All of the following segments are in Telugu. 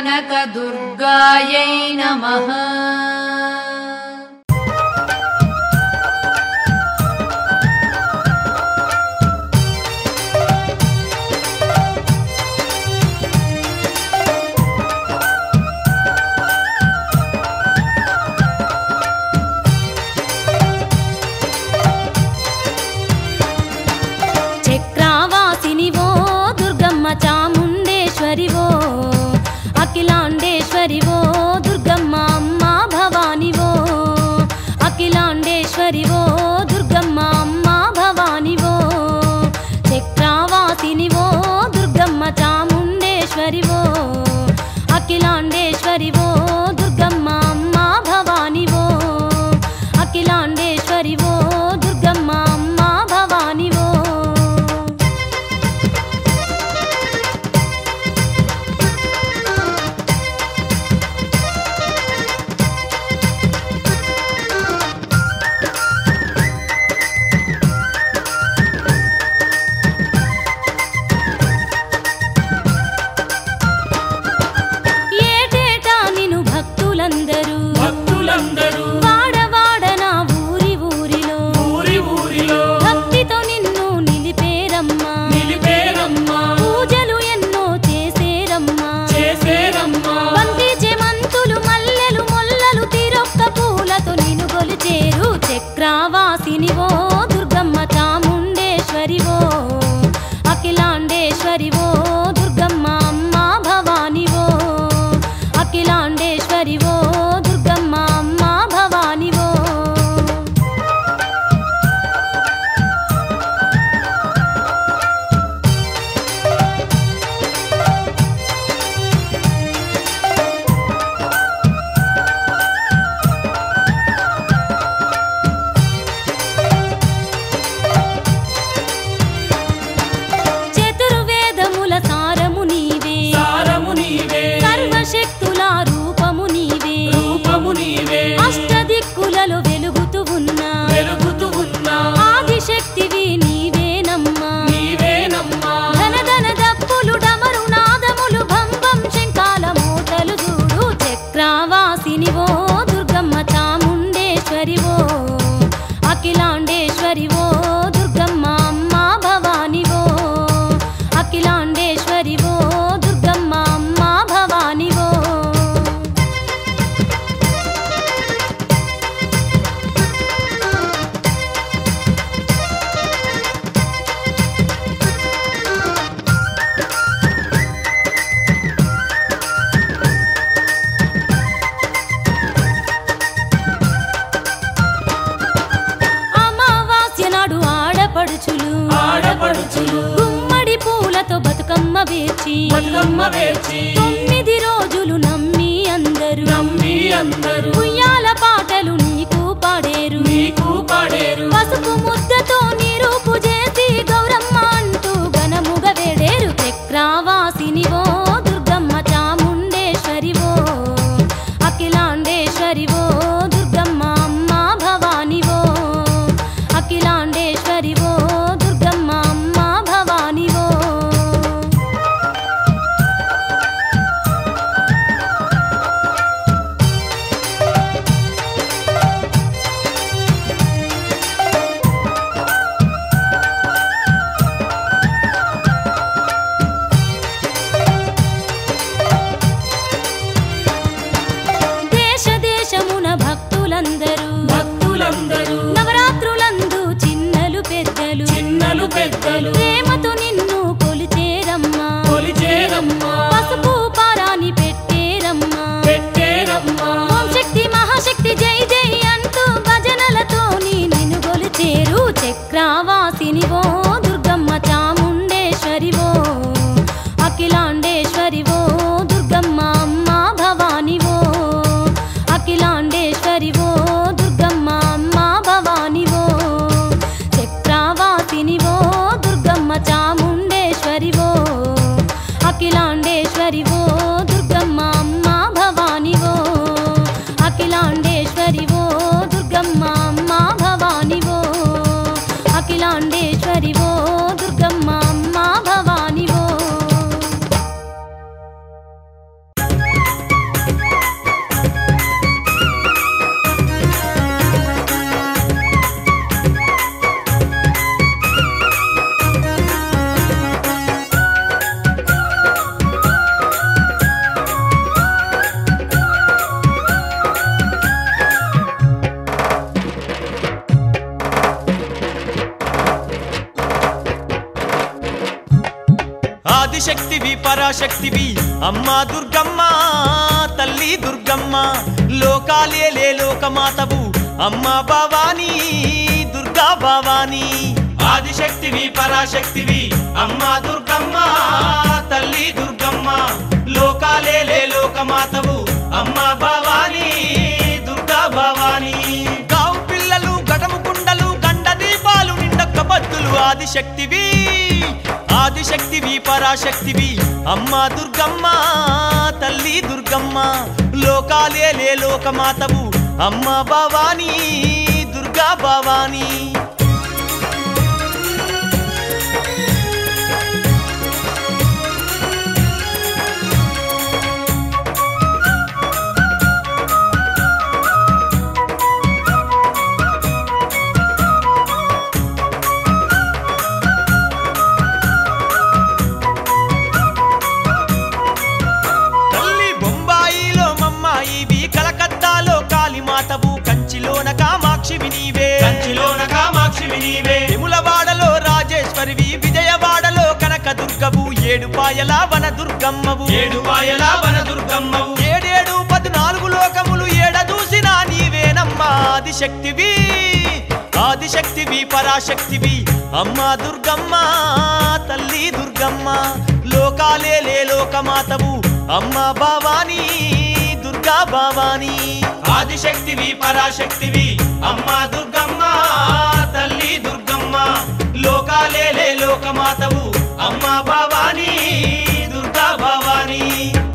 కనకదుర్గాయై నమః చక్రావాసినివో దుర్గమ్మ చాముండేశ్వరివో అఖిలాండేశ్వరివో దుర్గమ్మ అమ్మ భవానివో అఖిలాండేశ్వరివో దుర్గమ్మ అమ్మ భవానివో చక్రావాసినివో దుర్గమ్మ చాముండేశ్వరివో అఖిలాండేశ్వరివో దుర్గమ్మ అమ్మ భవానివో అఖిలాండేశ్వరివో దుర్గమ్మ అమ్మ భవానివో ఏటేటా నిను భక్తులందరూ భక్తులందరూ వాడవాడ నా ఊరి ఊరిలో ఊరి ఊరిలో భక్తితో నిన్ను నిలిపేరమ్మా నిలిపేరమ్మా పూజలు ఎన్నో చేసేరమ్మా చేసేరమ్మా బంతి చెమంతులు మల్లెలు మొల్లలు తిరొక్క పూలతో నిన్ను గొలిచేరు చక్రావాసినివో దుర్గమ్మ చాముండేశ్వరివో అఖిలాండేశ్వరివో దుర్గమ్మ అమ్మ భవానివో అఖిలాండేశ్వరివో దుర్గమ్మ అమ్మ భవానివో చతుర్వేదముల సారము నీవే సారము నీవే సర్వశక్తుల రూపము నీవే రూపము నీవే అష్టదిక్కులలో వెలుగుతూ ఉన్నా వెలుగుతూ ఉన్నా ఆదిశక్తివి నీవేనమ్మా నీవేనమ్మా ధన ధన దప్పులు డమరు నాదములు భంబం శంకాల మూటలు చూడు చక్రావాసినివో దుర్గమ్మ చాముండేశ్వరివో అఖిలాండేశ్వరివో దుర్గమ్మ అమ్మ భవానివో అఖిలాండేశ్వరివో దుర్గమ్మ అమ్మ భవానివో అమావాస్య నాడు ఆడపడుచులు ఆడపడుచులు గుమ్మడి పూలతో బతుకమ్మ వేచి బతుకమ్మ వేచి తొమ్మిది రోజులు నమ్మి అందరూ నమ్మి అందరూ ఉయ్యాల పాటలు నీకు పాడేరు నీకు పాడేరు పసుపు ముద్దతో నిరూపు చేసి గౌరమ్మ అంటూ ఘనముగ వేడేరు చక్రావాసినివో దుర్గమ్మ చాముండేశ్వరివో అఖిలాండేశ్వరివో దుర్గమ్మ అమ్మ భవానివో అఖిలాండేశ్వరివో దుర్గమ్మ అమ్మ భవానివో ఆదిశక్తివి పరాశక్తివి అమ్మా దుర్గమ్మ తల్లి దుర్గమ్మ లోకాలేలే లోకమాతవు అమ్మా భవానీ దుర్గా భవానీ ఆదిశక్తివి పరాశక్తివి అమ్మా దుర్గమ్మ తల్లి దుర్గమ్మ లోకాలేలే లోకమాతవు అమ్మా భవానీ దుర్గా భవానీ గావు పిల్లలు గడము కుండలు గండ దీపాలు నిండొక్క బద్దులు ఆదిశక్తివి ఆదిశక్తివి పరాశక్తివి అమ్మా దుర్గమ్మ తల్లి దుర్గమ్మ లోకాలేలే లోకమాతవు అమ్మా భవానీ దుర్గా భవానీ తల్లి బొంబాయిలో మమ్మాయివి కలకత్తాలో కాళీమాతవు కంచిలోన కామాక్షివి నీవే కంచిలోన కామాక్షివి నీవే తిములవాడలో రాజేశ్వరివి విజయవాడలో కనక దుర్గవు ఏడుపాయల వన దుర్గమ్మవు ఏడు పాయల వన దుర్గమ్మవు ఏడేడు పద్నాలుగు లోకములు ఏడ చూసినా నీవేనమ్మా ఆదిశక్తివి ఆదిశక్తివి పరాశక్తివి అమ్మా దుర్గమ్మ తల్లి దుర్గమ్మ లోకాలేలే లోకమాతవు అమ్మా భవానీ దుర్గా భవానీ ఆదిశక్తివి పరాశక్తివి అమ్మా దుర్గమ్మ తల్లి దుర్గమ్మ లోకాలేలే లోకమాతవు అమ్మా భవానీ దుర్గా భవానీ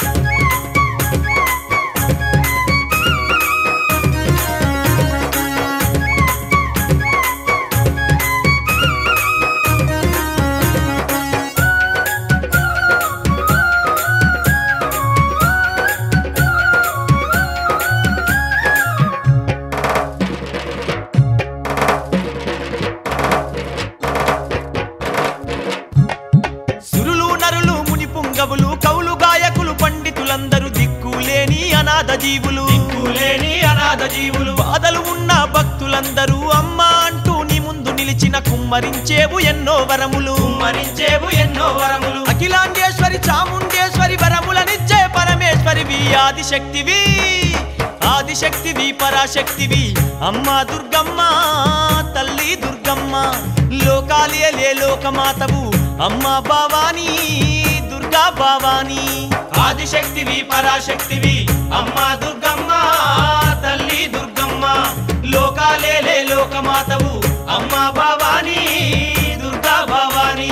సురులు నరులు ముని పుంగవులు కౌలు గాయకులు పండితులందరూ దిక్కులేని అనాథ జీవులు దిక్కులేని అనాథ జీవులు బాధలు ఉన్న భక్తులందరూ అమ్మా అంటూ నీ ముందు నిలిచిన కుమ్మరించేవు ఎన్నో వరములు మరించేవు ఎన్నో వరములు అఖిలాండేశ్వరి చాముండేశ్వరి వరములనిచ్చే పరమేశ్వరివి ఆదిశక్తివి ఆదిశక్తివి పరాశక్తివి అమ్మా దుర్గమ్మ తల్లి దుర్గమ్మ లోకాలేలే లోకమాతవు అమ్మా భవానీ దుర్గా భవానీ ఆదిశక్తివి పరాశక్తివి అమ్మా దుర్గమ్మ తల్లి దుర్గమ్మ లోకాలేలే లోకమాతవు అమ్మా భవానీ దుర్గా భవానీ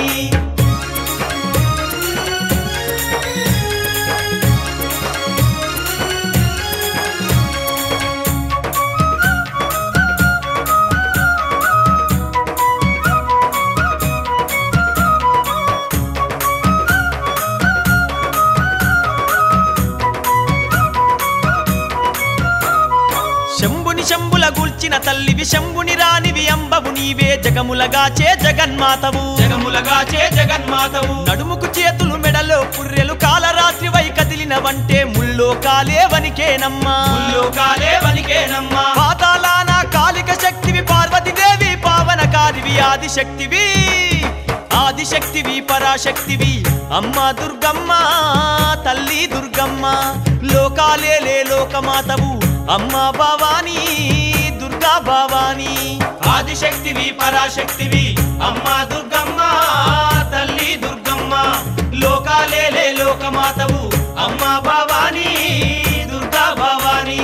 శంభుని శంభుల గూల్చిన తల్లివి శంభుని రానివి అంబవు నీవే జగములగాచే జగన్మాతవు జగములగాచే జగన్మాతవు నడుముకు చేతులు మెడలో పుర్రెలు కాలరాత్రి వై కదిలినవంటే ముల్లో కాలే వనికేనమ్మా లోకాలే వనికేనమ్మా పాతాళాన కాలిక శక్తివి పార్వతీదేవి పావనకారివి ఆదిశక్తివి ఆదిశక్తివి పరాశక్తివి అమ్మా దుర్గమ్మ తల్లి దుర్గమ్మ లోకాలేలే లోకమాతవు అమ్మా భవానీ దుర్గా భవానీ ఆదిశక్తివి పరాశక్తివి అమ్మా దుర్గమ్మ తల్లి దుర్గమ్మ లోకాలేలే లోకమాతవు అమ్మా భవానీ దుర్గా భవానీ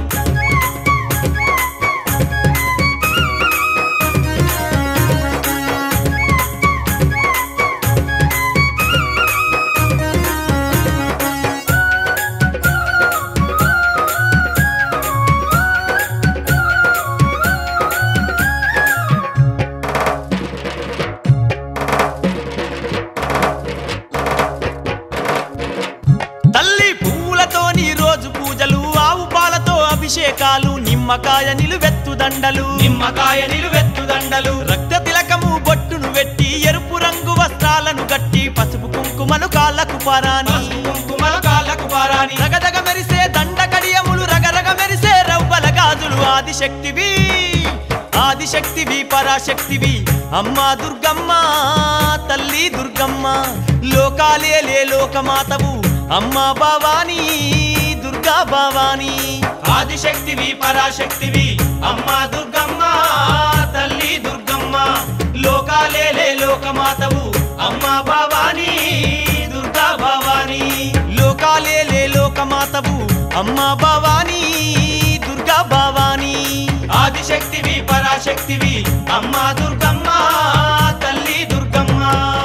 తల్లి పువ్వులతోని రోజు పూజలు ఆవు పాలతో అభిషేకాలు నిమ్మకాయ నిలువెత్తు దండలు నిమ్మకాయ నిలువెత్తు దండలు రక్త తిలకము బొట్టును వెట్టి ఎరుపు రంగు వస్త్రాలను కట్టి పసుపు కుంకుమను కాళ్ళకు పారాని పసుపు కుంకుమల కాళ్ళకు పారాని రగదగ మెరిసే దండ కడియములు రగరగ మెరిసే రవ్వల గాజులు ఆదిశక్తివి ఆదిశక్తివి పరాశక్తివి అమ్మా దుర్గమ్మ తల్లి దుర్గమ్మ లోకాలేలే లోకమాతవు అమ్మా భవానీ దుర్గా భవానీ ఆదిశక్తివి పరాశక్తివి అమ్మా దుర్గమ్మ తల్లి దుర్గమ్మ లోకాలేలే లోకమాతవు అమ్మా భవానీ దుర్గా భవానీ లోకాలేలే లోకమాతవు అమ్మా భవానీ దుర్గా భవానీ ఆదిశక్తివి పరాశక్తివి అమ్మా దుర్గమ్మ తల్లి దుర్గమ్మ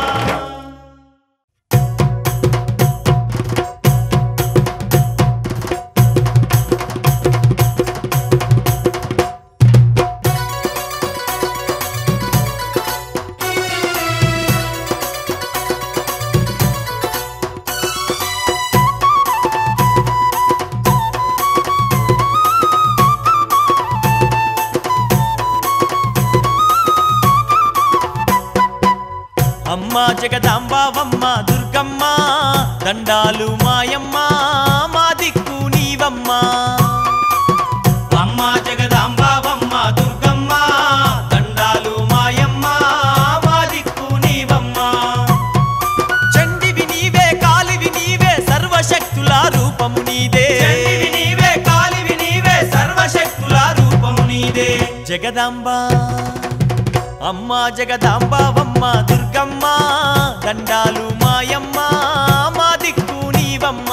అమ్మ జగదాంబావమ్మ దుర్గమ్మ దండాలు మాయమ్మ మా దిక్కు నీవమ్మ అమ్మ జగదాంబావమ్మ దుర్గమ్మ దండాలు మాయమ్మ మా దిక్కు నీవమ్మ చండివి నీవే కాలివి నీవే సర్వశక్తుల రూపము నీదే చండివి నీవే కాలివి నీవే సర్వశక్తుల రూపము నీదే జగదాంబ అమ్మ జగదాంబావమ్మ దుర్గమ్మ దండాలు మాయమ్మ మా దిక్కు నీవమ్మ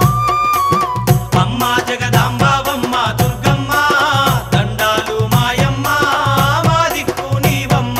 అమ్మ జగదాంబావమ్మ దుర్గమ్మ దండాలు మాయమ్మ మా దిక్కు నీవమ్మ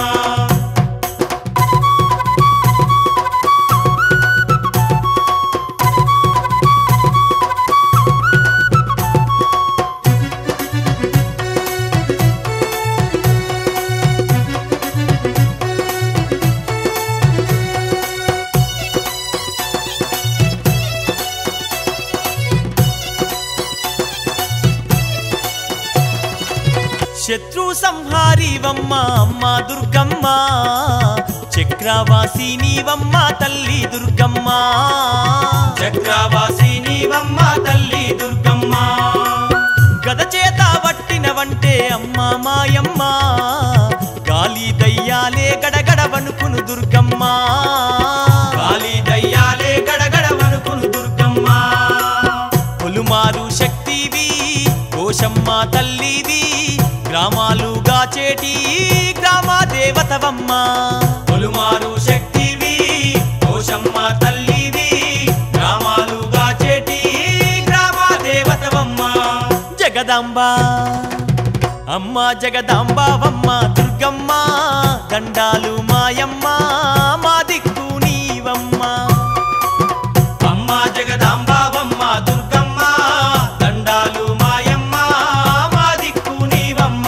శత్రు సంహారీవమ్మ అమ్మ దుర్గమ్మ చక్రవాసి నీవమ్మ తల్లి దుర్గమ్మ చక్రవాసి నీవమ్మ తల్లి దుర్గమ్మ గద చేత పట్టినవంటే అమ్మ మాయమ్మ గాలి దయ్యాలే గడగడ వణుకును దుర్గమ్మ కాళీ దయ్యాలే గడగడ వణుకును దుర్గమ్మ పొలుమారు శక్తివి కోశమ్మ తల్లివి గ్రామాలు గాచేటి గ్రామ దేవతవమ్మ పొలుమారు శక్తివి కోశమ్మ తల్లివి గ్రామాలు గాచేటి గ్రామ దేవతవమ్మ జగదాంబ అమ్మ జగదాంబావమ్మ దుర్గమ్మ దండాలు మాయమ్మ మా దిక్కు నీవమ్మ అమ్మ జగదాంబావమ్మ దుర్గమ్మ దండాలు మాయమ్మ మా దిక్కు నీవమ్మ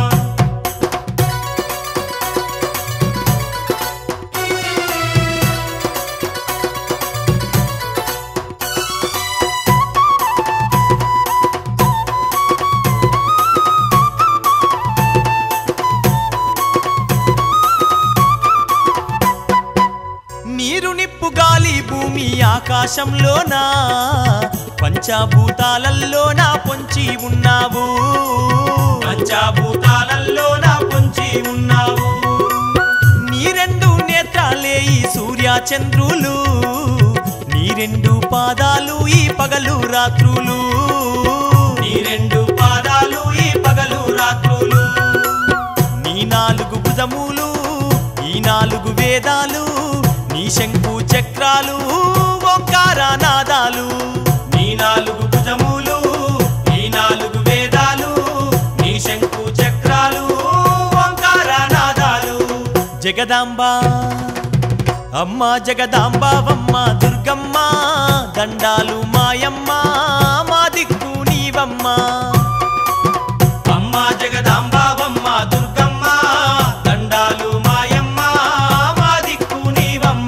నీరు నిప్పు గాలి భూమి ఆకాశంలోనా పంచభూతాలల్లోనా పొంచి ఉన్నావు పంచభూతాలలో నా పొంచి ఉన్నావు నీ రెండు నేత్రాలే ఈ సూర్య చంద్రులు నీ రెండు పాదాలు ఈ పగలు రాత్రులు నీ రెండు పాదాలు ఈ పగలు రాత్రులు నీ నాలుగు భుజములు ఈ నాలుగు వేదాలు నీ శంకు చక్రాలు ఓంకార నాదాలు నీ నాలుగు భుజములు ఈ నాలుగు వేదాలు నీ శంకు చక్రాలు ఓంకార నాదాలు జగదాంబ అమ్మ జగదాంబావమ్మ దుర్గమ్మ దండాలు మాయమ్మ మా దిక్కు నీవమ్మ అమ్మ జగదాంబావమ్మ దుర్గమ్మ దండాలు మాయమ్మ మా దిక్కు నీవమ్మ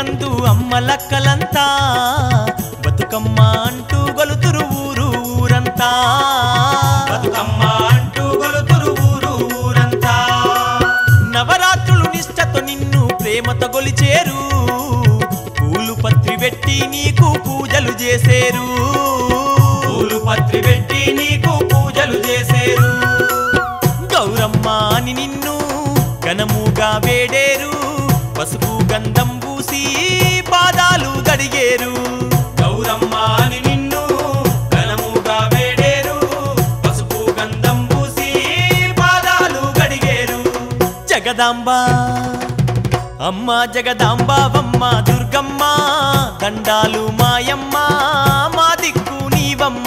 ముందు అమ్మలక్కలంతా బతుకమ్మ అంటూ గొలుతురు ఊరు ఊరంతా బతుకమ్మ అంటూ గొలుతురు ఊరు ఊరంతా నవరాత్రులు నిష్టతో నిన్ను ప్రేమతో గొలిచేరు పూలు పత్రి పెట్టి నీకు పూజలు చేసేరు పూలు పత్రి పెట్టి నీకు పూజలు చేసేరు గౌరమ్మ అని నిన్ను ఘనముగా వేడేరు పసుపు గంధం పూసి పాదాలు గడిగేరు గౌరమ్మ అని నిన్ను ఘనముగా వేడేరు పసుపు గంధం పూసి పాదాలు గడిగేరు జగదాంబ అమ్మ జగదాంబావమ్మ దుర్గమ్మ దండాలు మాయమ్మ మా దిక్కు నీవమ్మ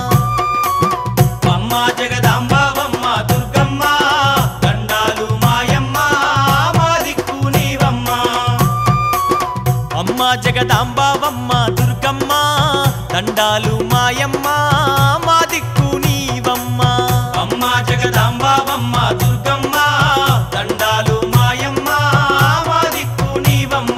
అమ్మ జగదాంబావమ్మ దుర్గమ్మ దండాలు మాయమ్మ మా దిక్కు నీవమ్మ అమ్మ జగదాంబావమ్మ దుర్గమ్మ దండాలు మాయమ్మ మా దిక్కు నీవమ్మ అమ్మ జగదాంబావమ్మ దుర్గమ్మ దండాలు మాయమ్మ మా దిక్కు నీవమ్మ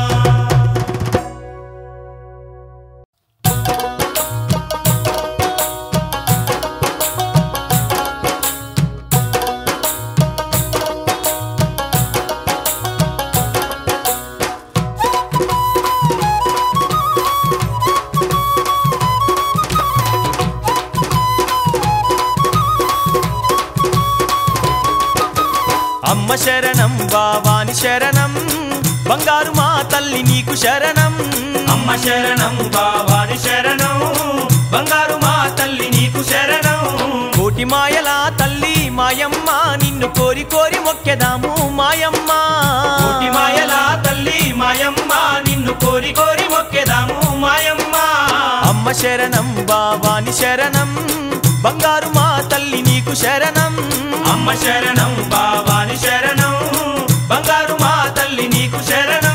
అమ్మ శరణం బావాని శరణం బంగారు మా తల్లి నీకు శరణం అమ్మ శరణం బావాని శరణం బంగారు మా తల్లి నీకు శరణం కోటి మాయల తల్లి మాయమ్మ నిన్ను కోరి కోరి మొక్కెదాము మాయమ్మ కోటి మాయల తల్లి మాయమ్మ నిన్ను కోరి కోరి మొక్కెదాము మాయమ్మ అమ్మ శరణం బావాని శరణం బంగారు మా తల్లి నీకు శరణం అమ్మ శరణం బావాని శరణం బంగారు మా తల్లి నీకు శరణం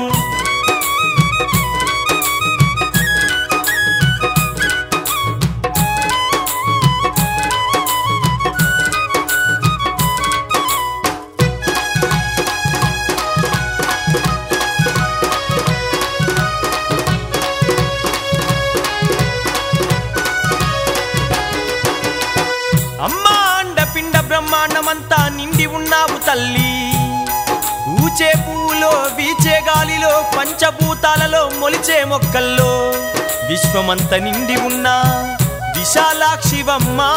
అమ్మ అండ పిండ బ్రహ్మాండమంతా నిండి ఉన్నావు తల్లి ఊచే పూలో బీచే గాలిలో పంచభూతాలలో మొలిచే మొక్కల్లో విశ్వమంత నిండి ఉన్న విశాలాక్షివమ్మా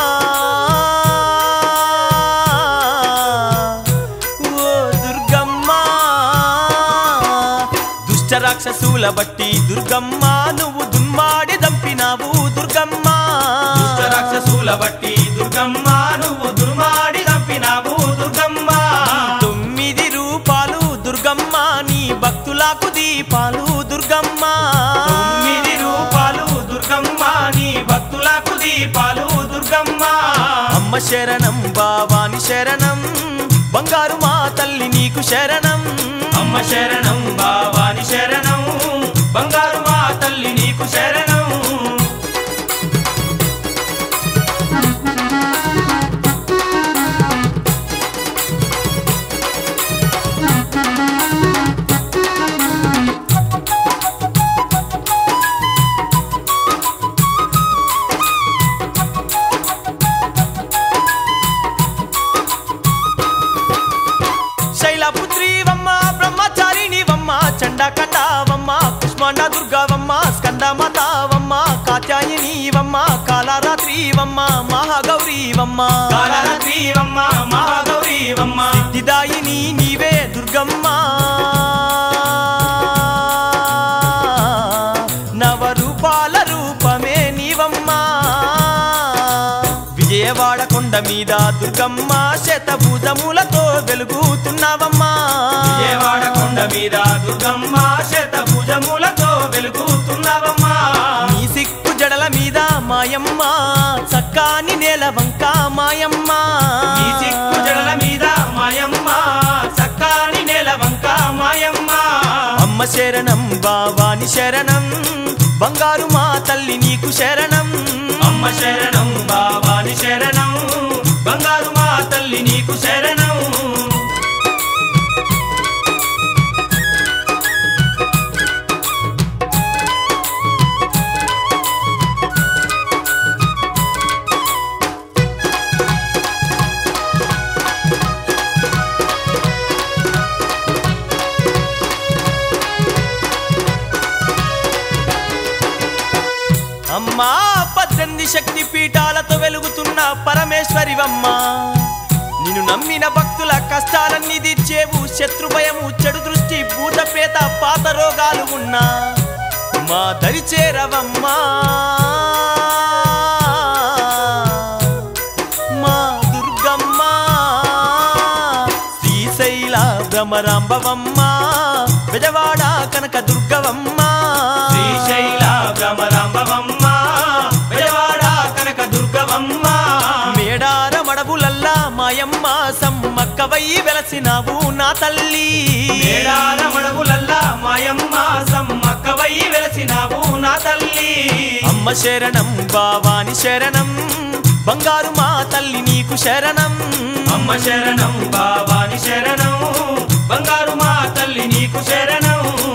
ఓ దుర్గమ్మ దుష్ట రాక్షసుల బట్టి దుర్గమ్మ నువ్వు దున్మాడి దంపినావు దుర్గమ్మ దుష్ట రాక్షసుల బట్టి దుర్గమ్మ నువ్వు దుర్మాడి దంపినావు దుర్గమ్మ తొమ్మిది రూపాలు దుర్గమ్మ నీ భక్తులకు దీపాలు దుర్గమ్మ తొమ్మిది రూపాలు దుర్గమ్మ నీ భక్తులకు దీపాలు దుర్గమ్మ అమ్మ శరణం బావాని శరణం బంగారు మా తల్లి నీకు శరణం అమ్మ శరణం బావాని శరణం బంగారు మా తల్లి నీకు శరణం శైలపుత్రివమ్మ బ్రహ్మచారిణివమ్మ చండకండావమ్మ కుష్మాండ దుర్గావమ్మ స్కందమాతావమ్మ కాత్యాయనీవమ్మ కాళరాత్రివమ్మ మహాగౌరీవమ్మ కాళరాత్రివమ్మ మహాగౌరీవమ్మ సిద్ధిదాయిని నీవే దుర్గమ్మ నవరూపాల రూపమే నీవమ్మ విజయవాడ కొండ మీద దుర్గమ్మ శతభుజములతో వెలుగుతున్నావమ్మా విజయవాడ కొండ మీద దుర్గమ్మ శత భుజములతో వెలుగుతున్నవమ్మా నీ సిక్కు జడల మీద మాయమ్మ చక్కాని నేల వంక మాయమ్మ ఈ చిక్కు జడల మీద మాయమ్మ సక్కాని నేల వంక మాయమ్మ అమ్మ శరణం బావాని శరణం బంగారు మా తల్లి నీకు శరణం అమ్మ శరణం బాబాని శరణం బంగారు మా తల్లి నీకు శరణం అమ్మా పద్దెనిమిది శక్తి పీఠాలతో వెలుగుతున్న పరమేశ్వరివమ్మా నిన్ను నమ్మిన భక్తుల కష్టాలన్నీ తీర్చేవు శత్రు భయము చెడు దృష్టి భూతపేత పాత రోగాలు ఉన్నా మా దరి చేరవమ్మా మా దుర్గమ్మ శ్రీశైల భ్రమరాంబవమ్మ బెజవాడ కనక దుర్గవమ్మ శ్రీశైల భ్రమరాంబవమ్మ బెజవాడ కనక దుర్గవమ్మ మేడార మడబులల్లా మాయమ్మ సమ్మక్కవై వెలసినావు నా తల్లి మేడార మడవులల్లా మాయమ్మ సమ్మక్కవై వెలసినావు నా తల్లి అమ్మ శరణం బావాని శరణం బంగారు మా తల్లి నీకు శరణం అమ్మ శరణం బాబాని శరణం బంగారు మా తల్లి నీకు శరణం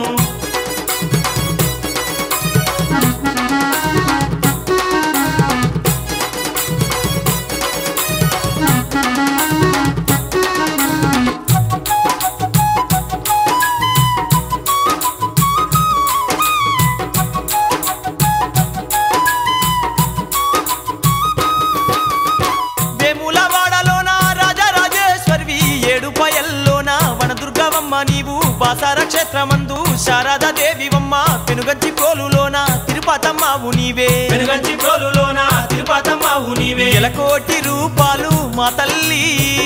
వేములవాడలోన రాజరాజేశ్వరివి ఏడు పయల్లోన వనదుర్గవమ్మ నీవు బాసార క్షేత్రమందు శారదా దేవివమ్మ పెనుగంచి ప్రోలులోన తిరుపతమ్మవు నీవే వెనుగంచి ప్రోలులోన తిరుపతమ్మవు నీవే కోటి రూపాలు మా తల్లి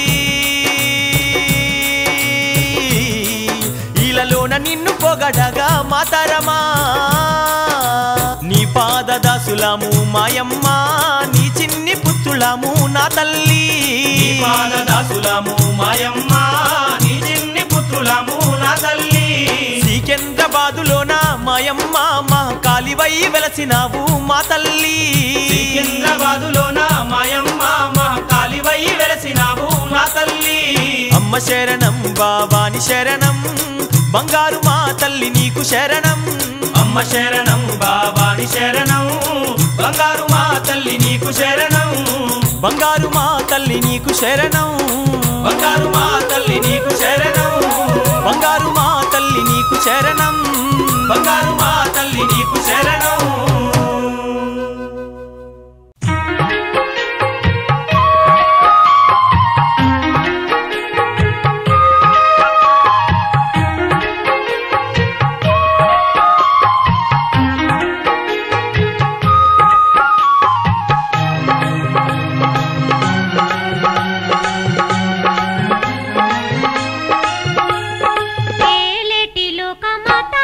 ఈలలోన నిన్ను పొగడగా మాతరమా నీ పాదదాసులము మాయమ్మ నీ చిన్ని పుత్రులము నా తల్లి నీ పాదదాసులము మాయమ్మ నీ చిన్ని పుత్రులము నా తల్లి సికింద్రాబాదులోన మాయమ్మ మా కాలివై వెలసినావు మా తల్లి సికింద్రాబాదులోన మాయమ్మ మా కాలివై వెలసినావు నా తల్లి అమ్మ శరణం బాబాని శరణం బంగారు మా తల్లి నీకు శరణం అమ్మ శరణం బాబాని శరణం బంగారు మా తల్లి నీకు శరణం బంగారు మా తల్లి నీకు శరణం బంగారు మా తల్లి నీకు శరణం బంగారు మా తల్లి నీకు శరణం బంగారు మా తల్లి నీకు శరణం ఏలేటి లోకమాత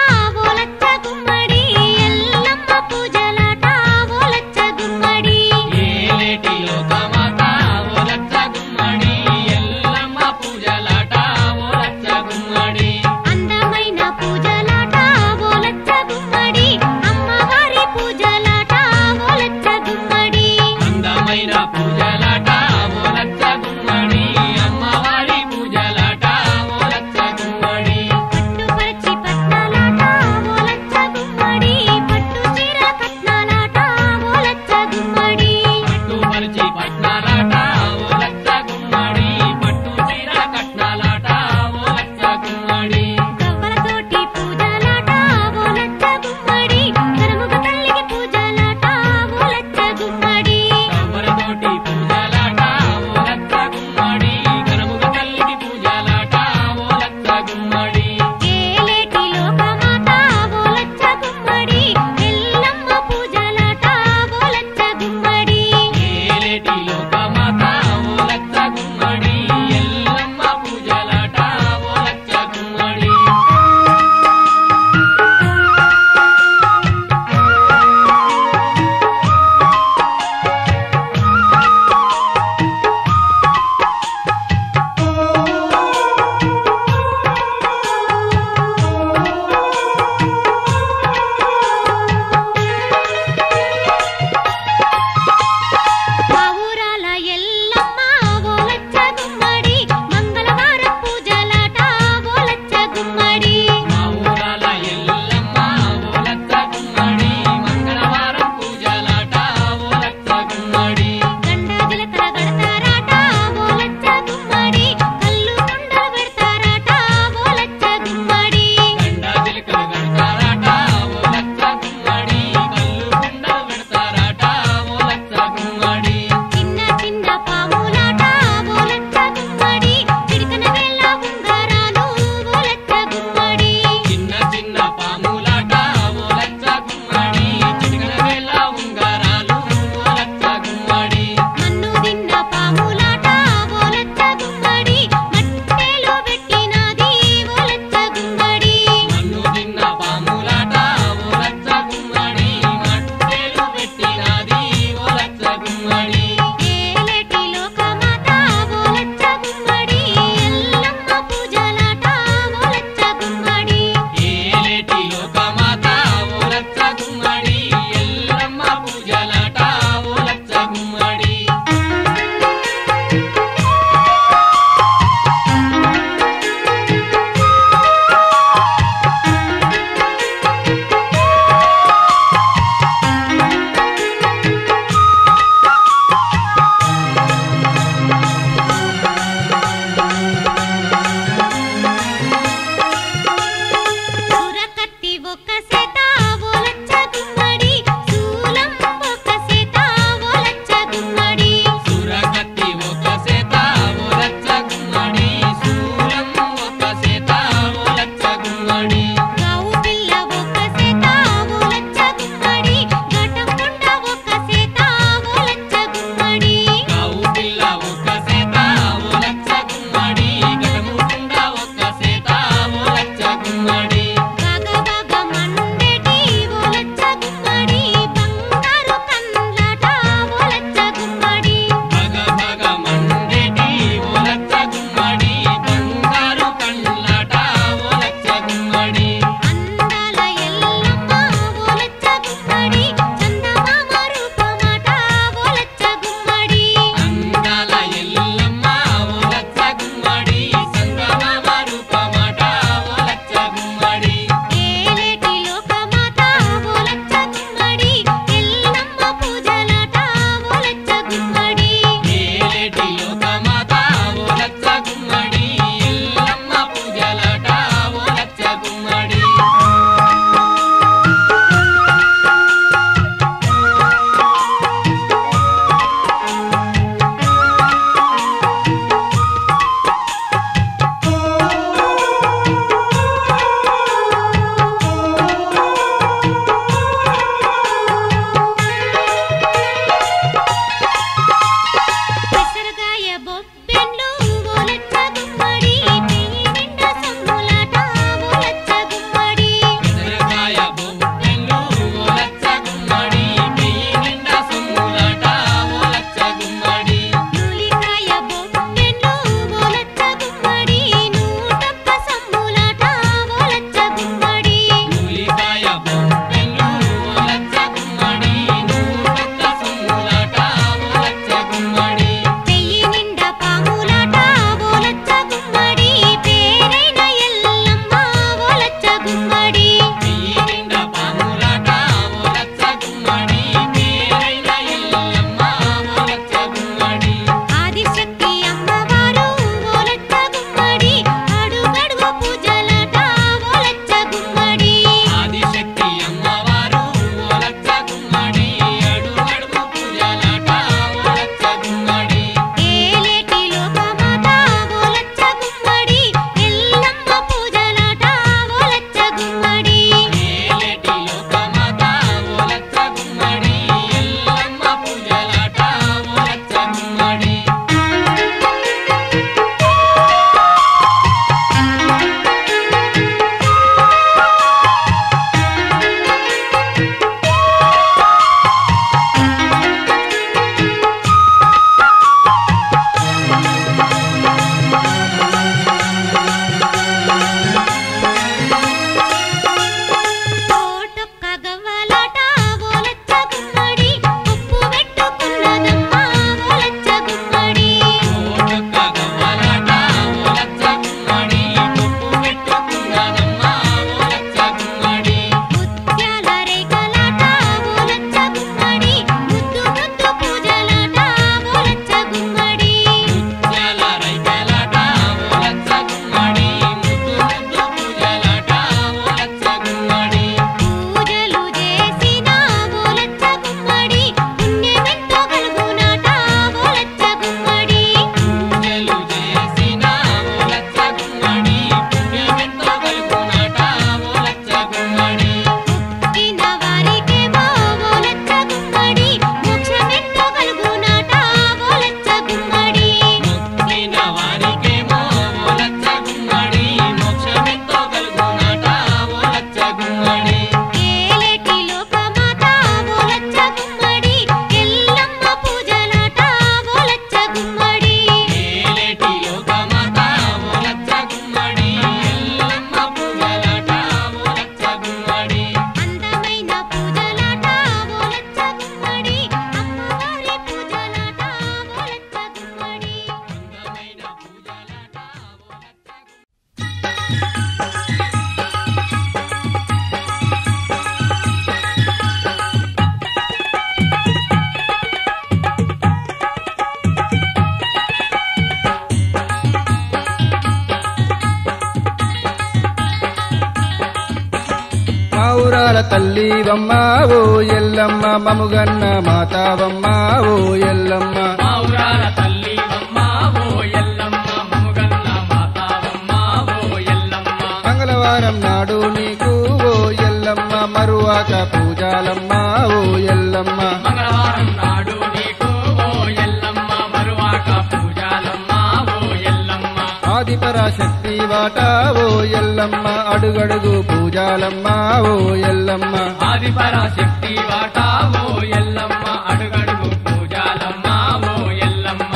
తల్లివమ్మ ఓ ఎల్లమ్మ మముగన్న మాతావమ్మ ఓ ఎల్లమ్మ మావురాల తల్లివమ్మ ఓ ఎల్లమ్మ మముగన్న మాతావమ్మ ఓ ఎల్లమ్మ మంగళవారం నాడు నీకు ఓ ఎల్లమ్మ మరువాక పూజాలమ్మ ఓ ఎల్లమ్మ మంగళవారం నాడు నీకు ఓ ఎల్లమ్మ మరువాక పూజాలమ్మ ఓ ఎల్లమ్మ ఆదిపరాశక్తి వాట ఓ ఎల్లమ్మ అడుగడుగు పూజాలమ్మ ఓ ఎల్లమ్మ ఆది పరాశక్తి వాట ఓ ఎల్లమ్మ అడుగడుగు పూజాలమ్మ ఓ ఎల్లమ్మ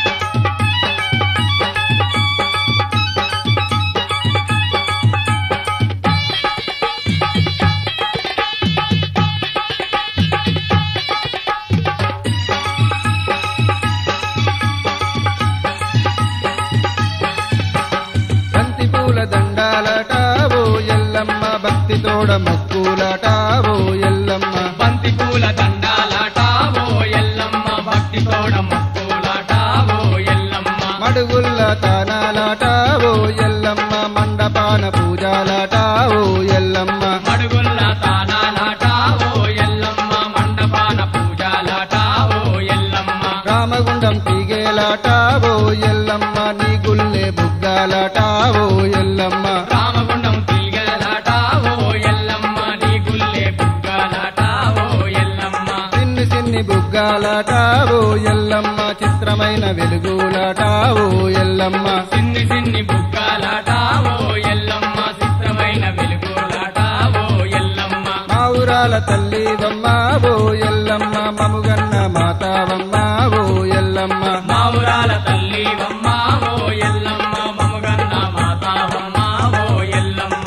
బంతి పూల దండాలట ఓ ఎల్లమ్మ భక్తి తోడ మొక్కులట ఓ ఎల్లమ్మ బంతి పూల దండాలాట ఓ ఎల్లమ్మ భక్తి తోడ మొక్కులాట ఓ ఎల్లమ్మ మడుగుల్ల తానాలాట ఓ ఎల్లమ్మ మండపాన పూజాలాట ఓ ఎల్లమ్మ మడుగుల్ల తానాలాట ఓ ఎల్లమ్మ మండపాన పూజాలాట ఓ ఎల్లమ్మ రామగుండం తీగేలాట ఓ ఎల్లమ్మ నీ గుల్లే బుగ్గాలాట ఓ ఎల్లమ్మ రామగుండం తీగలాట ఓ ఎల్లమ్మ నీ గుల్లే బుగ్గలాట ఓ ఎల్లమ్మ సిన్ని సిన్ని బుగ్గాలాట ఓ ఎల్లమ్మ చిత్రమైన వెలుగులాట ఓ ఎల్లమ్మ సిన్ని సిన్ని బుగ్గలాట ఓ ఎల్లమ్మ చిత్రమైన వెలుగులాట ఓ ఎల్లమ్మ మా ఊరాల తల్లివమ్మ ఓ ఎల్లమ్మ మముగన్న మాతావమ్మ ఓ ఎల్లమ్మ మావురాల తల్లివమ్మ ఓ ఎల్లమ్మ మముగన్న మాతావమ్మ ఓ ఎల్లమ్మ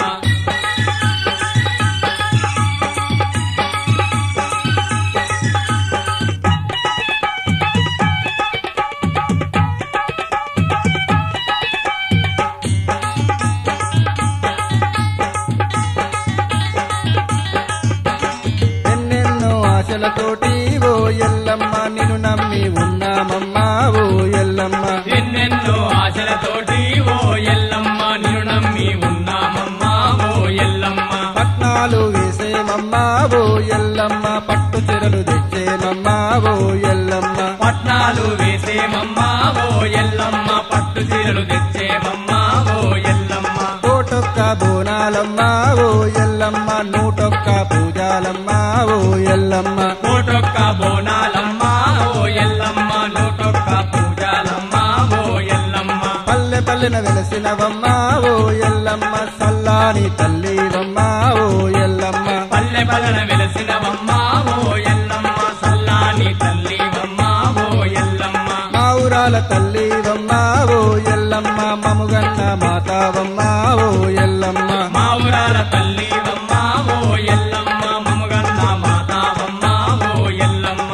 ఎన్నెన్నో ఆశలతోటి ఓ ఎల్లమ్మ నిన్ను నమ్మి ఉన్నామమ్మా ఓ ఎల్లమ్మ ఎన్నెన్నో ఆశలతోటి ఓ ఎల్లమ్మ నిన్ను నమ్మి ఉన్నామమ్మా ఓ ఎల్లమ్మ పట్నాలు వేసేమమ్మా ఓ ఎల్లమ్మ పట్టు చెరలు తెచ్చేమమ్మా ఓ ఎల్లమ్మ పట్నాలు వేసేమమ్మా ఓ ఎల్లమ్మ పట్టు చీరలు తెచ్చేమమ్మా ఓ ఎల్లమ్మ కోటొక్క బోనాలమ్మా ఓ ఎల్లమ్మ నూటొక్క పూజాలమ్మా ఓ ఎల్లమ్మ కోటొక్క బోనాలమ్మా ఓ ఎల్లమ్మ నూటొక్క పూజాలమ్మా ఓ ఎల్లమ్మ పల్లె పల్లెన వెలసినవమ్మా ఓ ఎల్లమ్మ సల్లాని తల్లివమ్మా ఓ ఎల్లమ్మ పల్లె పల్లెన వెలసినవమ్మా ఓ ఎల్లమ్మ సల్లాని తల్లివమ్మా ఓ ఎల్లమ్మ మా ఊరాల తల్లివమ్మా ఓ ఎల్లమ్మ మముగన్న మాతావమ్మా ఓ ఎల్లమ్మ మా ఊరాల తల్లివమ్మా ఓ ఎల్లమ్మ మముగన్న మాతావమ్మా ఓ ఎల్లమ్మ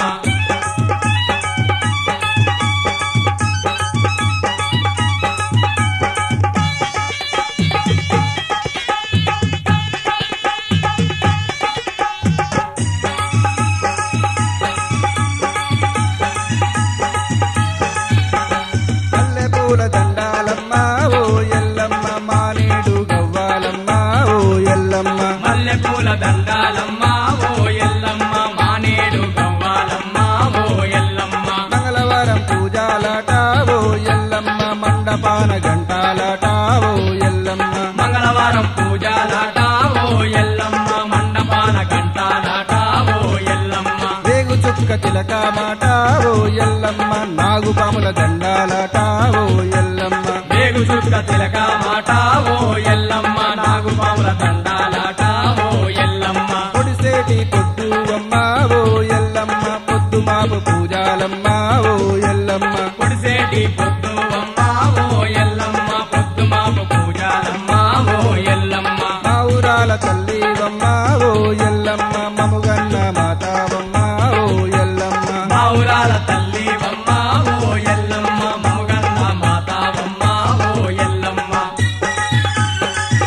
పల్లె పూల దండాలమ్మా ఓ ఎల్లమ్మ మానేడు గవ్వాలమ్మా ఓ ఎల్లమ్మ మల్లె పూల దండాలమ్మా ఓ ఎల్లమ్మ మానేడు గవ్వాలమ్మా ఓ ఎల్లమ్మ మంగళవారం పూజాలాట ఓ ఎల్లమ్మ మండపాన గంటాలాట ఓ ఎల్లమ్మ మంగళవారం పూజాలాట ఓ ఎల్లమ్మ మండపాన గంటాలాట ఓ ఎల్లమ్మ వేగు చుక్క చిలక మాట ఓ ఎల్లమ్మ నాగుపాముల దండాలాట ఓ ఎల్లమ్మ వేగు చుక్క తిలక మాట ఓ ఎల్లమ్మ నాగుపాముల దండాలాట ఓ ఎల్లమ్మ పొడిసేటి పొద్దు అమ్మ ఓ ఎల్లమ్మ పొద్దు మాపు పూజాలమ్మ ఓ ఎల్లమ్మ పొడిసేటి పొద్దు అమ్మ ఓ ఎల్లమ్మ పొద్దు మాపు పూజాలమ్మ ఓ ఎల్లమ్మ మా ఊరాల తల్లివమ్మ ఓ ఎల్లమ్మ మముగన్న మాతావమ్మ ఓ ఎల్లమ్మ మావురాల తల్లివమ్మ ఓ ఎల్లమ్మ మముగన్న మాతావమ్మ ఓ ఎల్లమ్మ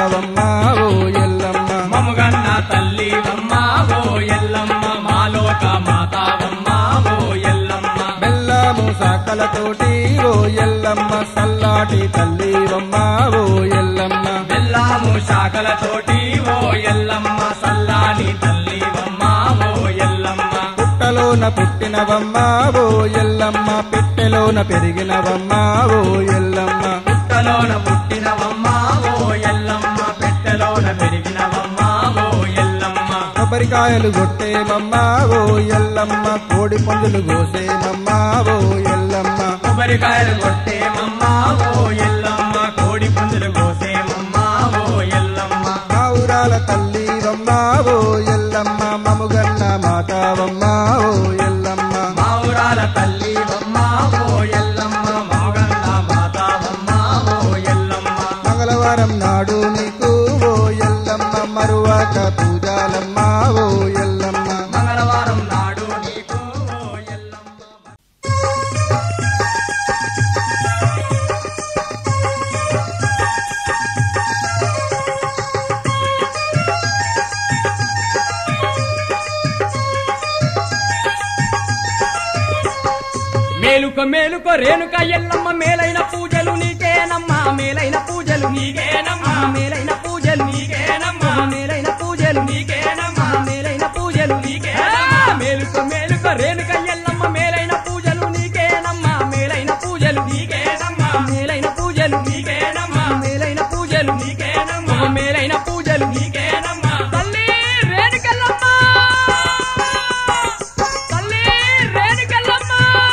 మాతావమ్మ ఓ ఎల్లమ్మ మముగన్న తల్లివమ్మ ఓ ఎల్లమ్మ మాలోక మాతావమ్మ ఓ ఎల్లమ్మ బెల్లము సాకలతోటి ఓ ఎల్లమ్మ సల్లాటి తల్లివమ్మ ఓ ఎల్లమ్మ బెల్లాము శాఖల తోటి ఓ ఎల్లమ్మ సల్లాని తల్లివమ్మ ఓ ఎల్లమ్మ పుట్టలోన పుట్టినవమ్మ ఓ ఎల్లమ్మ పెట్టెలోన పెరిగినవమ్మ ఓ ఎల్లమ్మ పుట్టలోన పుట్టినవమ్మ ఓ ఎల్లమ్మ పెట్టెలోన పెరిగినవమ్మ ఓ ఎల్లమ్మ కొబ్బరికాయలు కొట్టేమమ్మ ఓ ఎల్లమ్మ కోడి పుంజులు కోసేమమ్మ ఓ ఎల్లమ్మ కొబ్బరికాయలు కొట్టేమమ్మ ఓ ఎల్లమ్మ కోడి పుంజులు కోసేమమ్మ ఓ ఎల్లమ్మ ఆవురాల తల్లివమ్మ ఓ ఎల్లమ్మ మముగన్న మాతావమ్మ ఓ ఎల్లమ్మ మా ఊరాల తల్లివమ్మ ఓ ఎల్లమ్మ మగన్న మాతావమ్మ ఓ ఎల్లమ్మ మంగళవారం నాడు నీకు ఓ ఎల్లమ్మ మరువాక పూజాలమ్మ ఓ ఎల్లమ్మ మంగళవారం నాడు నీకు ఓ ఎల్లమ్మ మేలుక మేలుక రేణుక ఎల్లమ్మ మేలైన పూజలు నీకేనమ్మా మేలైన పూజలు నీకేనమ్మా మేలైన పూజలు నీకేనమ్మా మేలైన పూజలు నీకేనమ్మా మేలైన పూజలు నీకేనమ్మా మేలుక మేలుక రేణుక ఎల్లమ్మ మేలైన పూజలు నీకేనమ్మా మేలైన పూజలు నీకేనమ్మా మేలైన పూజలు నీకేనమ్మా మేలైన పూజలు నీకేనమ్మా మేలైన పూజలు నీకేనమ్మా తల్లి రేణుకల్లమ్మ తల్లి రేణుకల్లమ్మ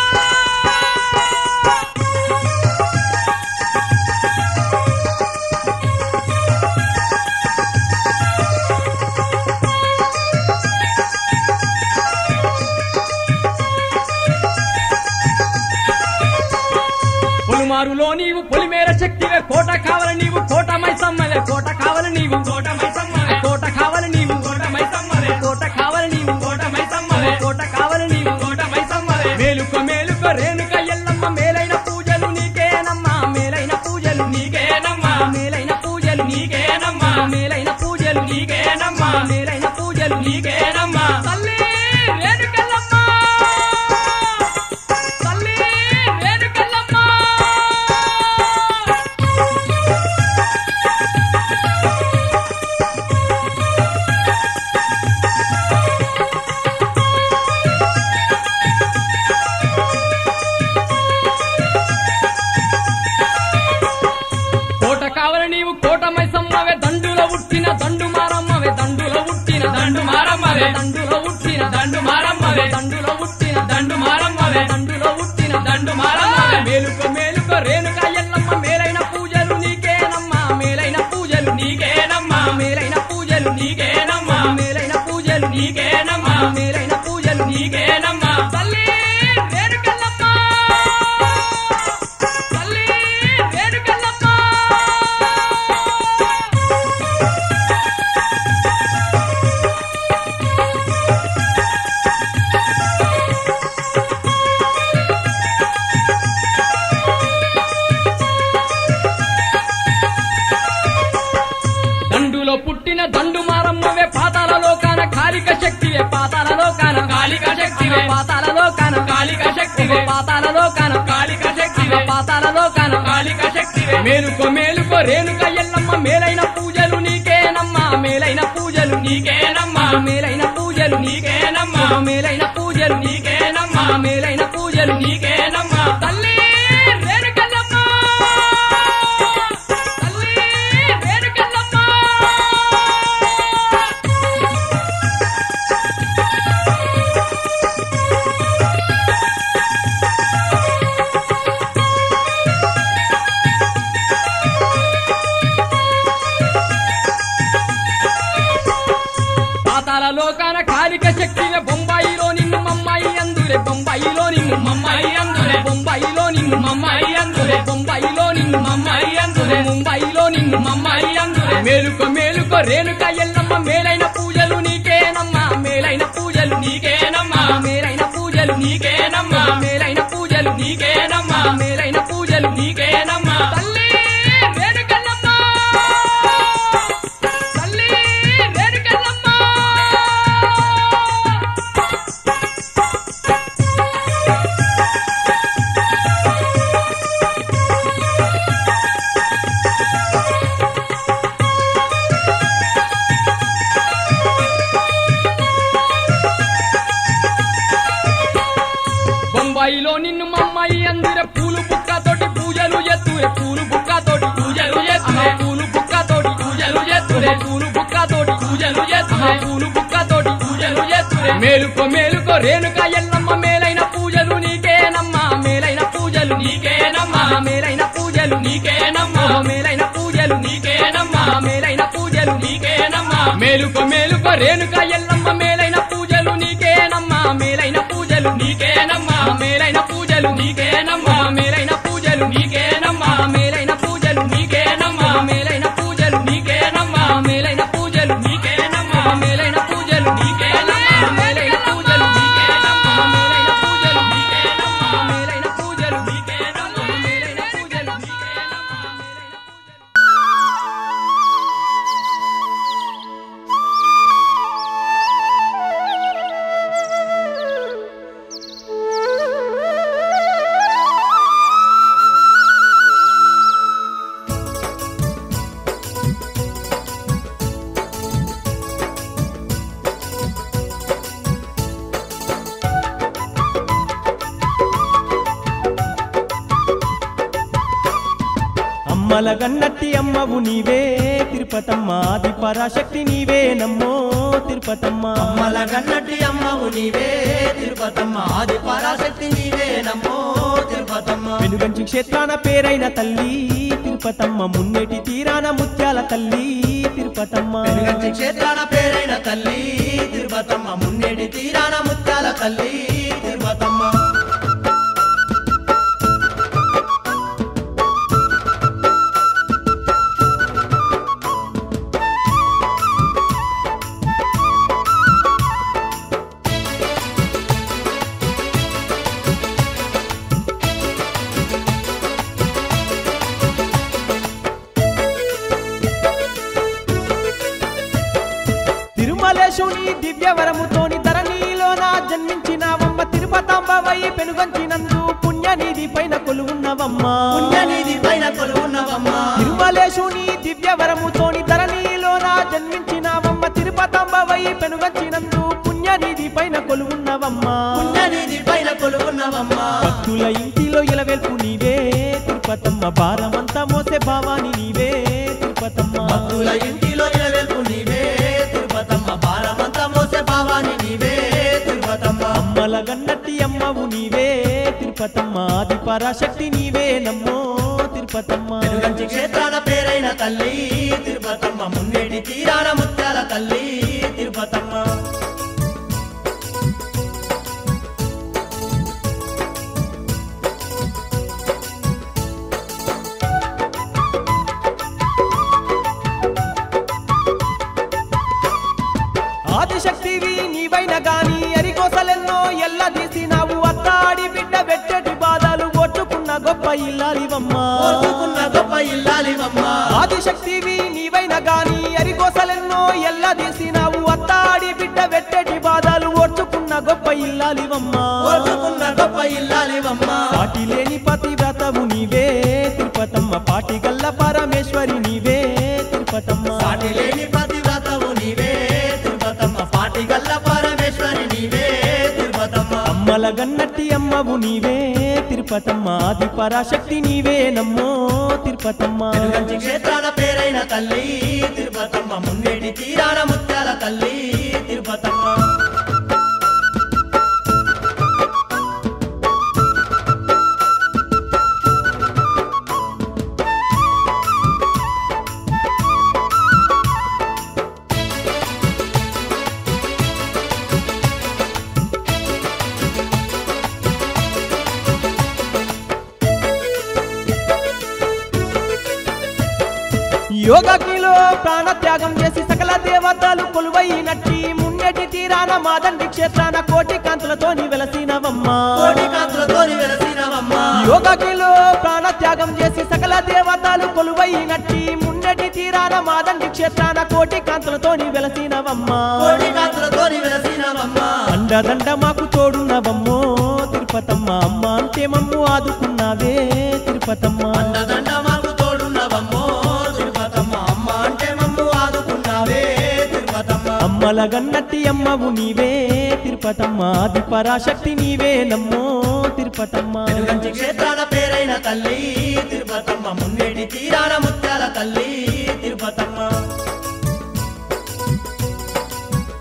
పొలిమారులో నీవు పొలిమేర శక్తివే కోట కావాలి నీవు కోట మైసమ్మలే కోట కావాలి నీవు కోట మైసమ్మలే కోట కావాలి నీవు కోట మైసమ్మలే కోట కావాలి నీవు కోట మైసమ్మలే కోట కావాలి నీవు కోట మైసమ్మలే మేలుక మేలుక రేణుక ఎల్లమ్మ మేలైన పూజలు నీకేనమ్మా మేలైన పూజలు నీకేనమ్మా మేలైన పూజలు నీకేనమ్మా మేలైన పూజలు నీకేనమ్మా మేలైన పూజలు నీకేనమ్మా తల్లి రేణుకెళ్ళమ్మ తల్లి రేణుకెళ్ళమ్మ కోట కావల నీవు కోట మైసమ్మవే దండులో ఉట్టిన దండు మారమ్మవే దండులో ఉట్టిన దండు మారమ్మవే దండులో ఉట్టిన దండు మారమ్మవే దండులో ఉట్టిన దండు మారమ్మవే దండులో ఉట్టిన దండు మారమ్మవే మేలుక మేలుక రేణుక ఎల్లమ్మ మేలైన పూజలు నీకేనమ్మా మేలైన పూజలు నీకేనమ్మా మేలైన పూజలు నీకేనమ్మా మేలైన పూజలు నీకేనమ్మా మేలైన పూజలు నీకేనమ్మా తల్లి రేణుకల్లమ్మ తల్లి రేణుకల్లమ్మ దండులో పుట్టిన దండు మారమ్మవే పాతాలలో కాన కాలిక శక్తివే పాతాలలో కాన కాలిక శక్తివే పాతాలలో కాన కాలిక శక్తివే పాతాలలో కాన కాలిక శక్తివే పాతాలలో కాన కాలిక శక్తివే మేలుకో మేలుకో రేణుక ఎల్లమ్మ మేలైన పూజలు నీకేనమ్మా మేలైన పూజలు నీకేనమ్మా మేలైన పూజలు నీకేనమ్మా మేలైన పూజలు నీకేనమ్మా మేలైన పూజలు నీకేనమ్మా తల్లి రేణుకల్లమ్మ తల్లి రేణుకల్లమ్మ పాతాల లోకాన కాలిక శక్తివే బొంబాయిలో నిన్ను మమ్మాయి అందురే బొంబాయిలో నిన్ను మమ్మాయి అందురే బొంబాయిలో నిన్ను మమ్మాయి అందురే బొంబాయిలో నిన్ను మమ్మాయి అందురే ముంబైలో నిన్ను మమ్మాయి అందురే మేలుకో మేలుకో రేణుక ఎల్లమ్మ మేలైన పూజలు నీకేనమ్మా మేలైన పూజలు నీకేనమ్మా మేలైన పూజలు నీకేనమ్మా మేలైన పూజలు నీకేనమ్మా మేలైన పూజలు నీకేనమ్మా తల్లి రేణుకల్లమ్మ పూలు బుక్కతోటి పూజలు చేస్తురే మేలుకో మేలుకో రేణుక ఎల్లమ్మ మేలైన పూజలు నీకేనమ్మా మేలైన పూజలు నీకేనమ్మా మేలైన పూజలు నీకేనమ్మా మేలైన పూజలు నీకేనమ్మా మేలైన పూజలు నీకేనమ్మా మేలుకో మేలుకో రేణుక ఎల్లమ్మ మేలైన పూజలు నీకేనమ్మా మేలైన పూజలు నీకేనమ్మా మేలైన పూజలు నీకేనమ్మా మేలైన పూజలు నీకేనమ్మా మేలైన పూజలు నీకేనమ్మా మేలైన పూజలు నీకేనమ్మా మేలైన పూజలు నీకేనమ్మా మేలైన పూజలు నీకేనమ్మా మేలైన పూజలు నీకేనమ్మా మేలైన పూజలు నీకేనమ్మా మేలైన పూజలు నీకేనమ్మా మేలైన పూజలు నీకేనమ్మా మేలైన అమ్మల గన్నట్టి అమ్మవు నీవే తిరుపతమ్మ ఆది పరాశక్తి నీవే నమ్మో తిరుపతమ్మ అమ్మల గన్నటి అమ్మవు నీవే తిరుపతమ్మ ఆది పరాశక్తి నీవే నమ్మో తిరుపతమ్మ వెనుగంచి క్షేత్రాన పేరైన తల్లి తిరుపతమ్మ మున్నేటి తీరాన ముత్యాల తల్లి తిరుపతమ్మ వెనుగంచి క్షేత్రాల పేరైన తల్లి తిరుపతమ్మ మున్నేటి తీరాన ముత్యాల తల్లి తిరుపతమ్మ తిరుమలేశుని దివ్యవరముతోని ధరణిలోన జన్మించినావమ్మ తిరుపతాంబవై పెనుగంచినందు పుణ్యనిధి పైన కొలువున్నవమ్మ పుణ్యనిధి పైన కొలువున్నవమ్మ తిరుమలేశుని దివ్యవరముతోని ధరణిలోన జన్మించినావమ్మ తిరుపతాంబవై పెనుగంచినందు పుణ్యనిధి పైన కొలువున్నవమ్మ పుణ్యనిధి పైన కొలువున్నవమ్మ భక్తుల ఇంటిలో ఇలవెల్పు నీవే తిరుపతమ్మ భారమంతా మోసే భావాని నీవే తిరుపతమ్మ భక్తుల ఇంటిలో ఇలవెల్పు నీవే తిరుపతమ్మ భారమంత మోసే భావాని నీవే తిరుపతమ్మ అమ్మల గన్నట్టి అమ్మవు నీవే తిరుపతమ్మ ఆది పరాశక్తి నీవే నమ్మో తిరుపతమ్మ వెనుగంచి క్షేత్రాల పేరైన తల్లి తిరుపతమ్మ మున్నేటి తీరాన ముత్యాల తల్లి తిరుపతమ్మ ఆదిశక్తివి నీవైన గాని అరికోసలెన్నో ఎల్ల తీసినావు అత్తాడి బిడ్డ వెట్టటి బాధలు ఓర్చుకున్న గొప్ప ఇల్లాలివమ్మ ఓర్చుకున్న గొప్ప ఇల్లాలివమ్మ ఆదిశక్తివి నీవైన గాని అరికోసలెన్నో ఎల్ల తీసినావు అత్తాడి బిడ్డ వెట్టటి బాధలు ఓర్చుకున్న గొప్ప ఇల్లాలివమ్మ ఓర్చుకున్న గొప్ప ఇల్లాలివమ్మ పాటి లేని పతివ్రతవు నీవే తిరుపతమ్మ పాటి గల్ల పరమేశ్వరి నీవే తిరుపతమ్మ సాటి లేని పతివ్రతవు నీవే తిరుపతమ్మ పాటి గల్ల పరమేశ్వరి నీవే తిరుపతమ్మ అమ్మల గన్నట్టి అమ్మవు నీవే తిరుపతమ్మ ఆది పరాశక్తి నీవే నమ్మో తిరుపతమ్మ వెనుగంచి క్షేత్రాల పేరైన తల్లి తిరుపతమ్మ మున్నేటి తీరాన ముత్యాల తల్లి తిరుపతమ్మ యోగకిలో ప్రాణత్యాగం చేసి సకల దేవతలు కొలువైనట్టి మున్నెటి తీరాన మాదండి క్షేత్రాన కోటి కాంతులతోని వెలసినవమ్మ కోటి కాంతులతోని వెలసినవమ్మ యోగకిలో ప్రాణత్యాగం చేసి సకల దేవతలు కొలువైనట్టి మున్నెటి తీరాన మాదండి క్షేత్రాన కోటి కాంతులతోని వెలసినవమ్మ కోటి కాంతులతోని వెలసినవమ్మ అండదండ మాకు తోడున్నవమ్మో తిరుపతమ్మ అమ్మ అంటే మమ్ము ఆదుకున్నావే తిరుపతమ్మ అండదండ మాకు తోడున్నవమ్మో తిరుపతమ్మ అమ్మ అంటే మమ్ము ఆదుకున్నావే తిరుపతమ్మ అమ్మల గన్నట్టి అమ్మవు నీవే తిరుపతమ్మ ఆది పరాశక్తి నీవే నమ్మో తిరుపతమ్మ వెనుగంచి క్షేత్రాల పేరైన తల్లి తిరుపతమ్మ మున్నేటి తీరాన ముత్యాల తల్లి తిరుపతమ్మ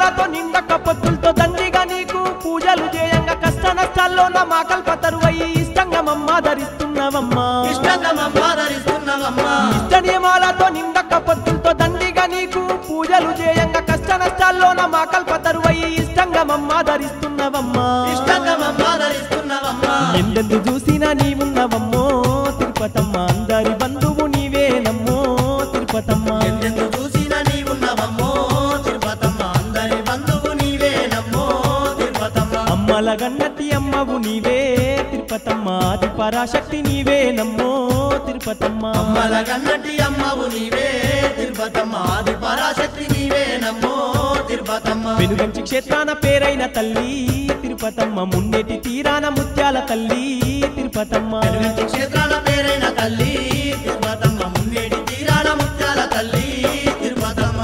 నియమాలతో నిండక పొత్తులతో దండిగా నీకు పూజలు చేయంగా కష్ట నష్టాల్లో నా మా కల్పతరువయ్యి ఇష్టంగా మమ్మ ధరిస్తున్నావమ్మా ఇష్టంగా మమ్మాదరిస్తున్నావమ్మా ఇష్ట నియమాలతో నిండక పొత్తులతో దండిగా నీకు పూజలు చేయంగా కష్ట నష్టాల్లో నా మా కల్పతరువయ్యి ఇష్టంగా మమ్మ ధరిస్తున్నావమ్మా ఇష్టంగా మమ్మాదరిస్తున్నావమ్మా ఎందెందు చూసినా నీవున్నవమ్మో తిరుపతమ్మ అందరి బంధువు నీవేనమ్మో తిరుపతమ్మ ఎందెందు చూసినా నీవున్నవమ్మో తిరుపతమ్మ అందరి బంధువు నీవేనమ్మో తిరుపతమ్మ అమ్మల గన్నతి అమ్మవు నీవే తిరుపతమ్మ ఆది పరాశక్తి నీవేనమ్మో తిరుపతమ్మ అమ్మల గన్నటి అమ్మవు నీవే తిరుపతమ్మ ఆది పరాశక్తి నీవేనమ్మో తిరుపతమ్మ వెనుగంచి క్షేత్రాన పేరైన తల్లి తిరుపతమ్మ మున్నెటి తీరాన ముత్యాల తల్లి తిరుపతమ్మ వెలుగంచి క్షేత్రాల పేరైన తల్లి తిరుపతమ్మ మున్నేటి తీరాల ముత్యాల తల్లి తిరుపతమ్మ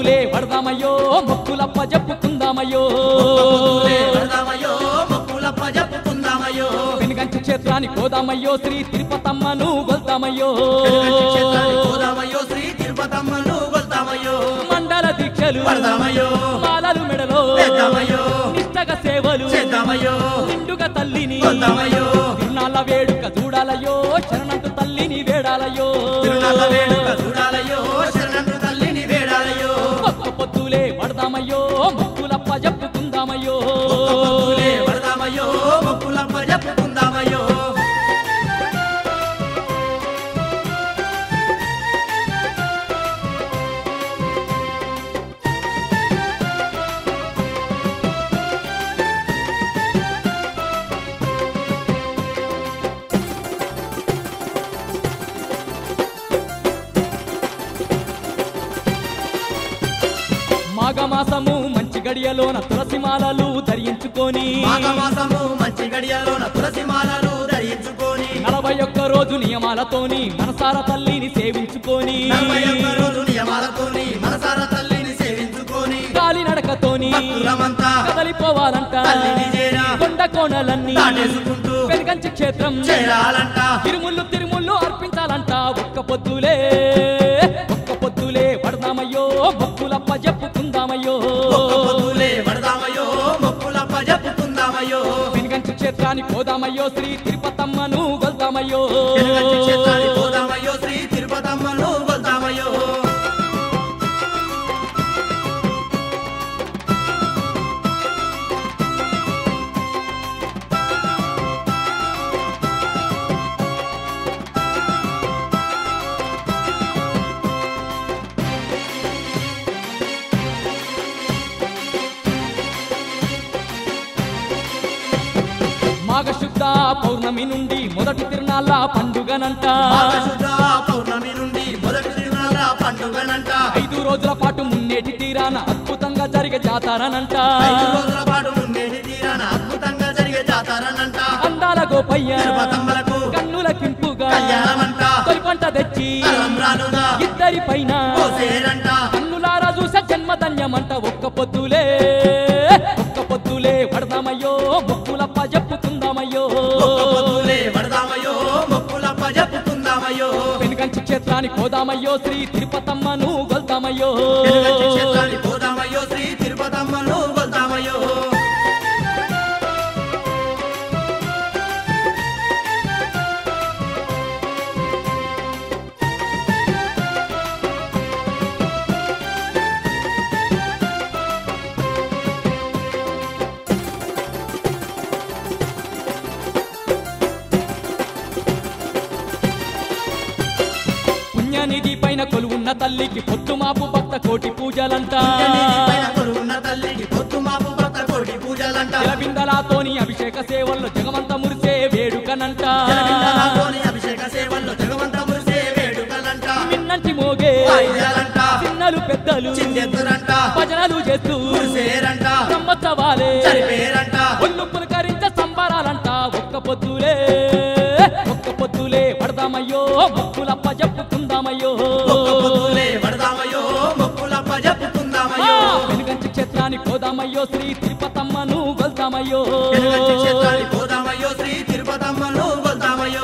పొద్దులే వడదామయ్యో మొక్కులప్ప చెప్పుకుందామయ్యో పొద్దులే వరదామయ్యో మొక్కులప్ప జప్పుకుందామయ్యో వెనుగంచి క్షేత్రానికి పోదామయ్యో శ్రీ తిరుపతమ్మను గొల్తామయ్యో వెనుగంచి క్షేత్రానికి పోదామయ్యో శ్రీ తిరుపతమ్మను కొల్తామయ్యో మండల దీక్షలు పడదామయ్యో మాలలు మెడలో వేద్దామయ్యో నిష్టగా సేవలు చేద్దామయ్యో నిండుగా తల్లిని కొల్తామయ్యో తిరునాళ్ళ వేడుక చూడాలయ్యో శరణంటు తల్లిని వేడాలయ్యో తిరునాళ్ళ వేడుక చూడాలయ్యో శరణంటు తల్లిని వేడాలయ్యో ఒక్క పొద్దులే వడదామయ్యో మొక్కులప్ప చెప్పుకుందామయ్యో పొద్దులే వరదామయ్యో మొక్కులప్ప జప్పుకుందామయ్యో మాఘమాసము మంచి గడియలోన తులసి మాలలు ధరించుకొని మాఘమాసము మంచి గడియలోన తులసి మాలలు ధరించుకొని నలభై ఒక్క రోజు నియమాలతోని మనసార తల్లిని సేవించుకొని నలభై ఒక్క రోజు నియమాలతోని మనసార తల్లిని సేవించుకొని కాలి నడకతోని భక్తులమంతా కదలిపోవాలంట తల్లిని చేరా కొండ కోణలన్నీ దాటేసుకుంటూ వెనుకంచి క్షేత్రం చేరాలంట తిరుముళ్ళు తిరుముళ్ళు అర్పించాలంట ఒక్క పొద్దులే ఒక్క పొద్దులే వడదామయ్యో మొక్కులప్ప చెప్పుకుందామయ్యో ఒక్క పొద్దులే వడదామయ్యో మొక్కులప్ప జప్పుకుందామయ్యో వెనుకంచి క్షేత్రానికి పోదామయ్యో శ్రీ తిరుపతమ్మను గొల్దామయ్యో వెనుగంచి క్షేత్రానికి పోదామయ్యో శ్రీ తిరుపతమ్మను కొల్తామయ్యో మాఘశుద్ధ పౌర్ణమి నుండి మొదటి తిరునాళ్ళ పండుగనంట మాఘశుద్ధ పౌర్ణమి నుండి మొదటి తిరునాళ్ళ పండుగనంట ఐదు రోజుల పాటు మున్నేటి తీరాన అద్భుతంగా జరిగే జాతరనంట ఐదు రోజుల పాటు ఉండేది తీరాన అద్భుతంగా జరిగే జాతరనంట అందాల గోపయ్య తిరుపతమ్మలకు కన్నుల కింపుగా కళ్యాణమంట తొలి పంట తెచ్చి తలంబ్రాలుగా ఇద్దరి పైన పోసేరంట కన్నులారా చూసే జన్మధన్యమంట ఒక్క పొద్దులే ఒక్క పొద్దులే పడదామయ్యో మొక్కులప్ప చెప్పుకుందామయ్యో ఒక్క పొద్దులే వడదామయ్యో మొక్కులప్ప జప్పుకుందామయ్యో వెనుకంచి క్షేత్రానికి పోదామయ్యో శ్రీ తిరుపతమ్మను గొల్తామయ్యో వెనుగంచి క్షేత్రానికి పోదామయ్యో శ్రీ తిరుపతమ్మను కొల్తామయ్యో పుణ్యనిధి పైన కొలువున్న తల్లికి పొద్దుమాపు భక్త కోటి పూజలంట పుణ్యనిధి పైన కొలువున్న తల్లికి పొద్దు మాపు భక్త కోటి పూజలంట జలబిందలాతోని అభిషేక సేవల్లో జగమంత మురిసే వేడుకనంట జలబిందనాథోని అభిషేక సేవల్లో జగవంత మురిసే వేడుకలంట మిన్నంటి మోగే వాయిద్యాలంట చిన్నలు పెద్దలు చిందెత్తురంట భజనలు చేస్తూ మురిసేరంట బ్రహ్మోత్సవాలే చనిపేరంట ఒళ్ళు పులకరించ సంబరాలంట ఒక్క పొద్దులే ఒక్క పొద్దులే పడదామయ్యో మొక్కులప్ప చెప్పుకుందామయ్యో ఒక్క పొద్దులే వడదామయ్యో మొక్కులప్ప జప్పుకుందామయ్యో వెనుగంచి క్షేత్రానికి పోదామయ్యో శ్రీ తిరుపతమ్మను గొల్తామయ్యో వెనుగంచి క్షేత్రానికి పోదామయ్యో శ్రీ తిరుపతమ్మను కొల్తామయ్యో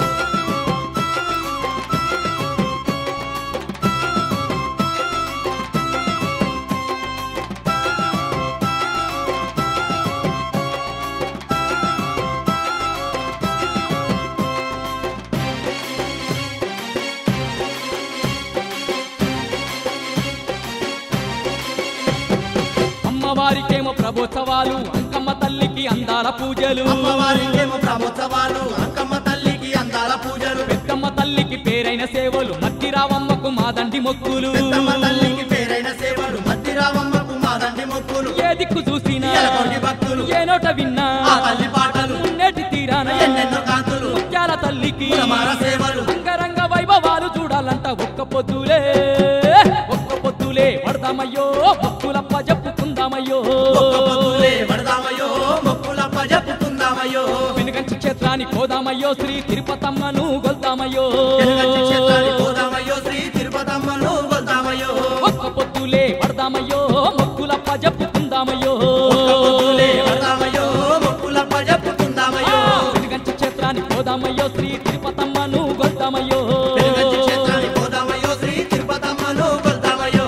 అమ్మవారికేమో ప్రభోత్సవాలు అంకమ్మ తల్లికి అందాల పూజలు అమ్మవారికేమో బ్రహ్మోత్సవాలు అంకమ్మ తల్లికి అందాల పూజలు పెద్దమ్మ తల్లికి పేరైన సేవలు మట్టి రావమ్మకు మాదండి మొక్కులు పెద్దమ్మ తల్లికి పేరైన సేవలు మధ్యరావమ్మకు మాదండి మొక్కులు ఏ దిక్కు చూసినా ఎలగొండి భక్తులు ఏ నోట విన్నా ఆ తల్లి పాటలు మున్నేటి తీరాన ఎన్నెన్నో కాంతులు ముత్యాల తల్లికి కులమార సేవలు అంగరంగ వైభవాలు చూడాలంట ఒక్క పొద్దులే ఒక్క పొద్దులే పడదామయ్యో భక్తులప్ప చెప్పుకుందామయ్యో ఒక్క పొద్దులే వడదామయ్యో మొక్కులప్ప జప్పుకుందామయ్యో వెనుగంచి క్షేత్రానికి పోదామయ్యో శ్రీ తిరుపతమ్మను గొల్తామయ్యో వెనుగంచి క్షేత్రానికి పోదామయ్యో శ్రీ తిరుపతమ్మను కొల్తామయ్యో ఒక్క పొద్దులే పడదామయ్యో పోదామయ్యో మొక్కులప్ప చెప్పుకుందామయ్యో పొద్దులే వరదామయ్యో మొక్కులప్ప చెప్పుకుందామయ్యో వెలుగంచి క్షేత్రానికి పోదామయ్యో శ్రీ తిరుపతమ్మను గొల్తామయ్యో వెలుగంచి క్షేత్రానికి పోదామయ్యో శ్రీ తిరుపతమ్మను కొల్తామయ్యో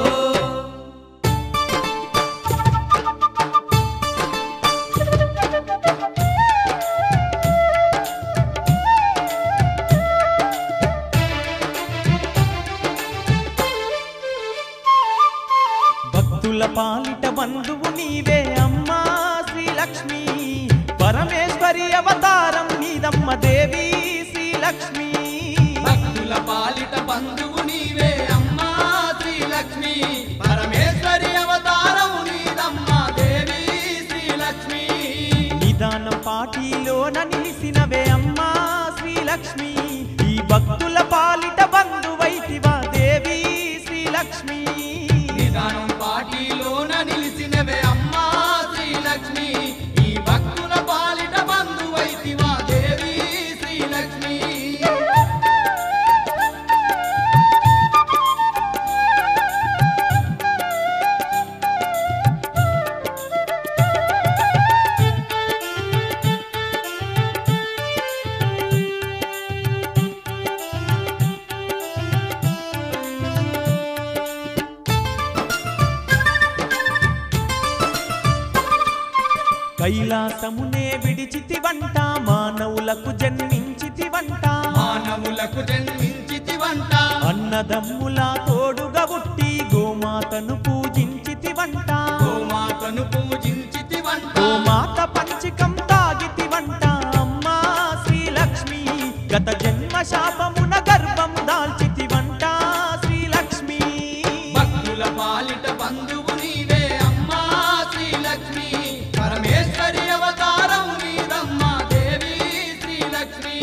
భక్తుల పాలిట బంధువు నీవే అమ్మా శ్రీలక్ష్మి పరమేశ్వరి అవతారం నీదమ్మ దేవి శ్రీలక్ష్మి భక్తుల పాలిట బంధువు నీవే అమ్మా శ్రీలక్ష్మి పరమేశ్వరి అవతారము నీదమ్మా దేవి శ్రీలక్ష్మి నిదానం పాటిలోన నిలిసినవే అమ్మా శ్రీలక్ష్మి ఈ భక్తుల పాలిట బంధువైతివా దేవి శ్రీలక్ష్మి నిదానం పాటిలోన నిలిసినవే అమ్మా శ్రీలక్ష్మి ఈ భక్తుల పాలిట బంధువైతివా దేవి శ్రీలక్ష్మి కైలాసమునే విడిచితివంట మానవులకు జన్మించితివంట మానవులకు జన్మించితివంట అన్నదమ్ముల తోడుగా పుట్టి గోమాతను పూజించితివంట గోమాతను పూజించితివంట గోమాత పంచికం తాగితివంట అమ్మా శ్రీలక్ష్మి గత జన్మ శాపమున గర్భం దాల్చితివంట శ్రీలక్ష్మి భక్తుల పాలిట బంధువు నీవే అమ్మా శ్రీలక్ష్మి పరమేశ్వరి అవతారం నీదమ్మా దేవి శ్రీలక్ష్మి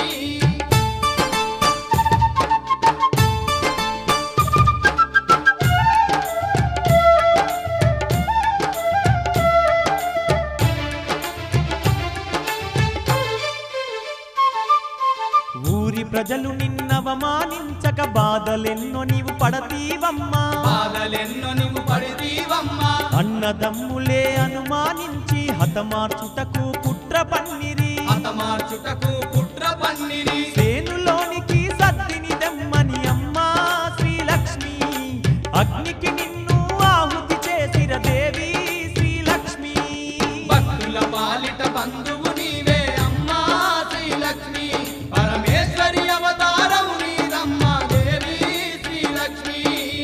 ఊరి ప్రజలు నిన్నవమానించక బాధలెన్నో నీవు పడతీవమ్మా బాధలెన్నో నువ్వు పడితీవమ్మా అన్నదమ్ములే అనుమానించి హతమార్చుటకు కుట్ర పన్నిరి హతమార్చుటకు కుట్ర పన్నిని సేనులోనికి సద్దిని దమ్మని అమ్మా శ్రీలక్ష్మి అగ్నికి నిన్ను ఆహుతి చేసిర దేవి శ్రీలక్ష్మి భక్తుల పాలిట బంధువు నీవే అమ్మా శ్రీలక్ష్మి పరమేశ్వరి అవతారం నీదమ్మా దేవి శ్రీలక్ష్మి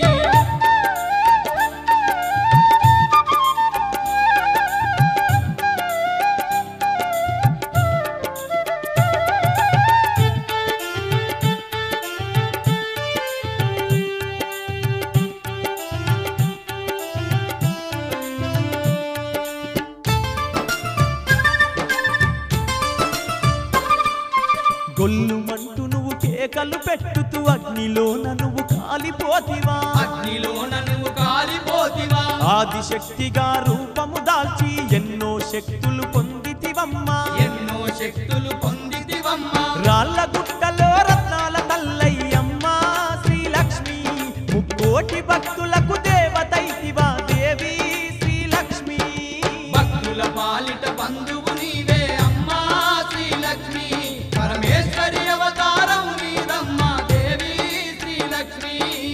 గొల్లుమంటూ నువ్వు కేకలు పెట్టుతూ అగ్నిలోన నువ్వు కాలిపోతివా అగ్నిలోన నువ్వు కాలిపోతివా ఆదిశక్తిగా రూపము దాల్చి ఎన్నో శక్తులు పొందితివమ్మా ఎన్నో శక్తులు పొందితివమ్మా రాళ్ళ గుట్టలో రత్నాల తల్లయ్యమ్మా శ్రీలక్ష్మి ముక్కోటి భక్తులకు దేవతైతివా దేవి శ్రీలక్ష్మి భక్తుల పాలిట బంధువు నీవే అమ్మా శ్రీలక్ష్మి పరమేశ్వరి అవతారం నీదమ్మా దేవి శ్రీలక్ష్మి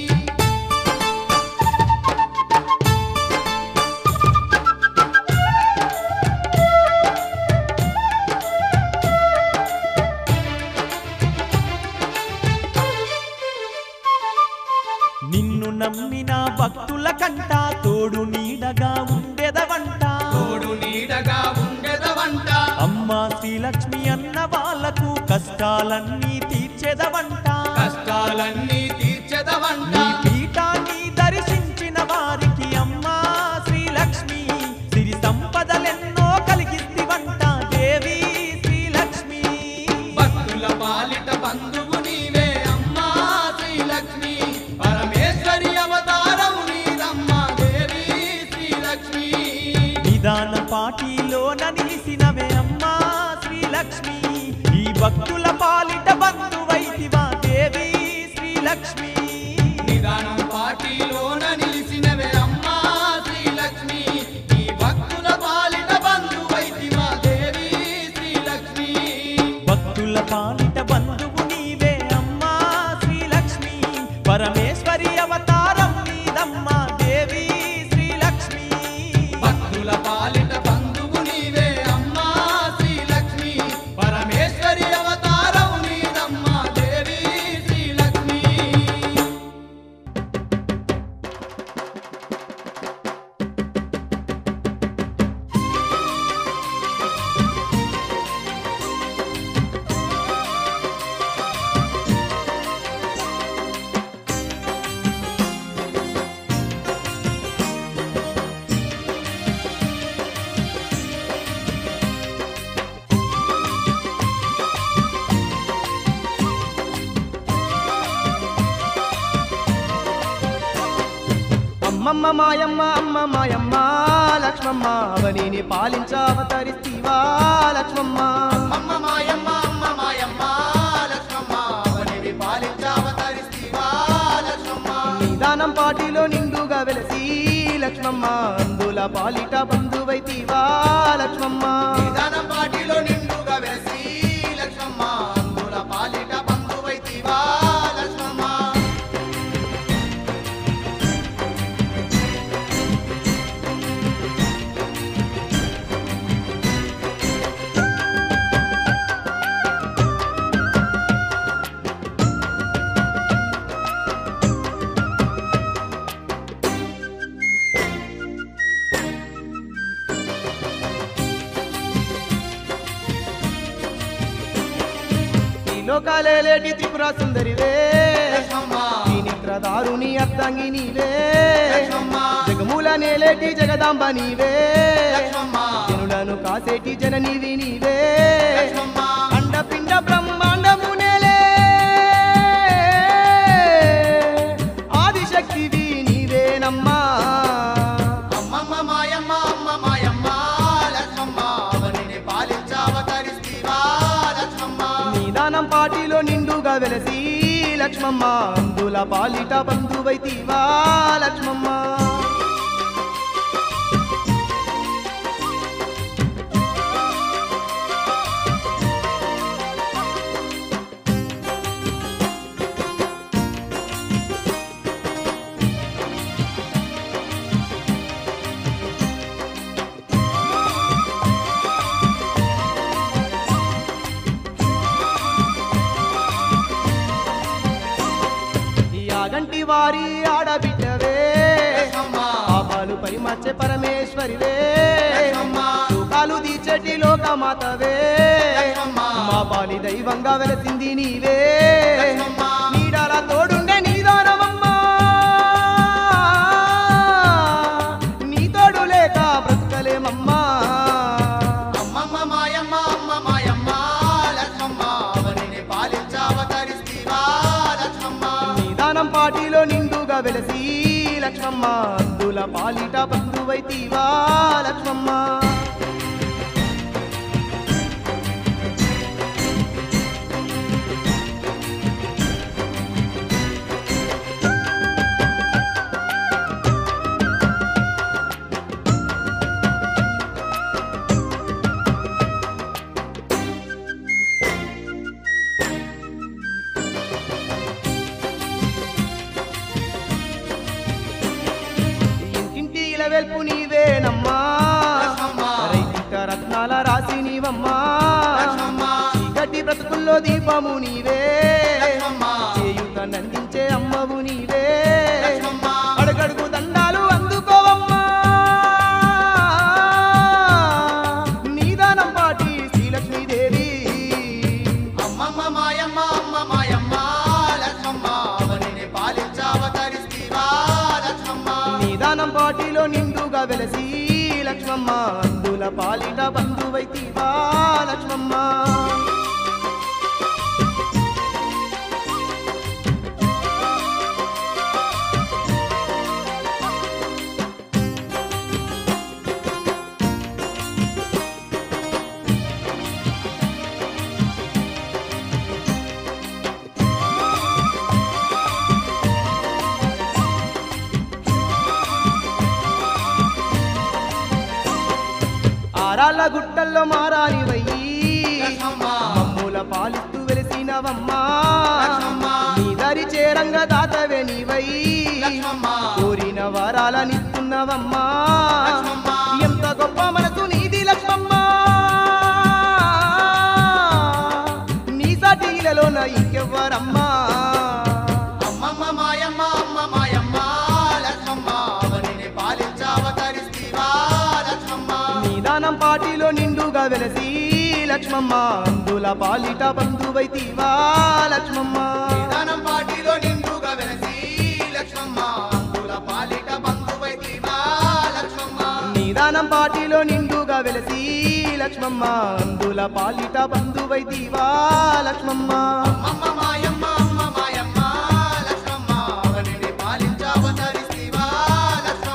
నిన్ను నమ్మిన భక్తుల కంట తోడు నీడగా ఉండెదవంట తోడు నీడగా ఉండెదవంట అమ్మా శ్రీలక్ష్మి అన్న వాళ్ళకు కష్టాలన్నీ తీర్చెదవంట కష్టాలన్నీ తీర్చెదవంట నీ పీఠాన్ని దర్శించిన వారికి అమ్మా శ్రీలక్ష్మి సిరి సంపదలెన్నో కలిగిస్తివంట దేవి శ్రీలక్ష్మి భక్తుల పాలిట బంధువు నీవే అమ్మా శ్రీలక్ష్మి పరమేశ్వరి అవతారం నీదమ్మా దేవి శ్రీలక్ష్మి నిదాన పాటిలోన నిలిసినవే అమ్మా శ్రీలక్ష్మి ఈ భక్తుల పాలిట బంధువైతివా దేవి శ్రీలక్ష్మి నిదానం పాటిలోన నిలిసినవే అమ్మా శ్రీ అమ్మమ్మ మాయమ్మ అమ్మ మాయమ్మ లక్ష్మమ్మ అవనిని పాలించ అవతరిస్తీవా లక్ష్మమ్మ అమ్మ మాయమ్మ అమ్మ మాయమ్మ లక్ష్మమ్మ అవనివి పాలించ అవతరిస్తీవా లక్ష్మమ్మ నిదానం పాటిలో నిండుగా వెలసి లక్ష్మమ్మ అందుల పాలిట బంధువైతీవా లక్ష్మమ్మ నిదానం పాటిలో నిండుగా వెలసి లక్ష్మమ్మ అందుల పాలిట బంధువైతీవా లక్ష్మమ్మ ఈ లోకాలేటి త్రిపుర సుందరివే లక్ష్మమ్మ ఈ నిద్రదారుని అర్థంగి నీవే లక్ష్మమ్మ జగమూల నేలేటి జగదాంబ నీవే లక్ష్మమ్మ జనులను కాసేటి జననివి నీవే లక్ష్మమ్మ అండపిండ బ్రహ్మాండము నేలే ఆదిశక్తివి నీవేనమ్మా అమ్మమ్మ మాయమ్మ అమ్మ మాయమ్మ లక్ష్మమ్మ అవనిని పాలించ అవతరిస్తీవా లక్ష్మమ్మ నిదానం పాటిలో నిండుగా వెలసి లక్ష్మమ్మ అందుల పాలిట బంధువైతీవా లక్ష్మమ్మ ఈ ఆగంటి వారి ఆడబిడ్డవే లక్ష్మమ్మ పాపాలు పరిమర్చే పరమేశ్వరివే లక్ష్మమ్మ లోకాలు దీచెటి లోకమాతవే లక్ష్మమ్మ మా పాలి దైవంగా వెలసింది నీవే లక్ష్మమ్మ నీడల తోడుండే నీదానమమ్మా నీ తోడు లేక బ్రతకలేమమ్మా అమ్మమ్మ మాయమ్మ అమ్మ మాయమ్మ లక్ష్మమ్మ అవనిని పాలించ అవతరిస్తీవా లక్ష్మమ్మ నిదానం పాటిలో నిండుగా వెలసి లక్ష్మమ్మ అందుల పాలిట బంధువైతీవా లక్ష్మమ్మ ఇంటింటి ఇలవెల్పు నీవేనమ్మా లక్ష్మమ్మ రైతిక రత్నాల రాసి నీవమ్మా లక్ష్మమ్మ చీకటి బ్రతుకుల్లో దీపము నీవే లక్ష్మమ్మ చేయుత నందించే అమ్మవు నీవే లక్ష్మమ్మ అడుగడుగు దండాలు అందుకోవమ్మా నీదానం పాటి శ్రీలక్ష్మీదేవి అమ్మమ్మ మాయమ్మ అమ్మ మాయమ్మ లక్ష్మమ్మ అవనిని పాలించ అవతరిస్తీవా లక్ష్మమ్మ నిదానం పాటిలో నిండుగా వెలసి లక్ష్మమ్మ అందుల పాలిట బంధువైతీవా లక్ష్మమ్మ ఆరాళ్ళ గుట్టల్లో మారానివయ్యి లక్ష్మమ్మ మమ్ముల పాలిస్తూ వెలిసినవమ్మా లక్ష్మమ్మ నీ దరి చేరంగ దాతవే నీవై లక్ష్మమ్మ కోరిన వరాలనిస్తున్నవమ్మా లక్ష్మమ్మ ఎంత గొప్ప మనసు నీది లక్ష్మమ్మ నీ సాటిలలోన ఇంకెవ్వరమ్మా అమ్మమ్మ మాయమ్మ అమ్మ మాయమ్మ లక్ష్మమ్మ అవనిని పాలించ అవతరిస్తీవా లక్ష్మమ్మ నిదానం పాటిలో నిండుగా వెలసి లక్ష్మమ్మ అందుల పాలిట బంధువైతీవా లక్ష్మమ్మ విధానం పాటిలో నిండుగా వెలసి లక్ష్మమ్మ అందుల పాలిట బంధువైతీవా లక్ష్మమ్మ నిదానం పాటిలో నిండుగా వెలసి లక్ష్మమ్మ అందుల పాలిట బంధువైతీవా లక్ష్మమ్మ అమ్మమ్మ మాయమ్మ అమ్మ మాయమ్మ లక్ష్మమ్మ అవనిని పాలించ అవతరిస్తీవా లక్ష్మమ్మ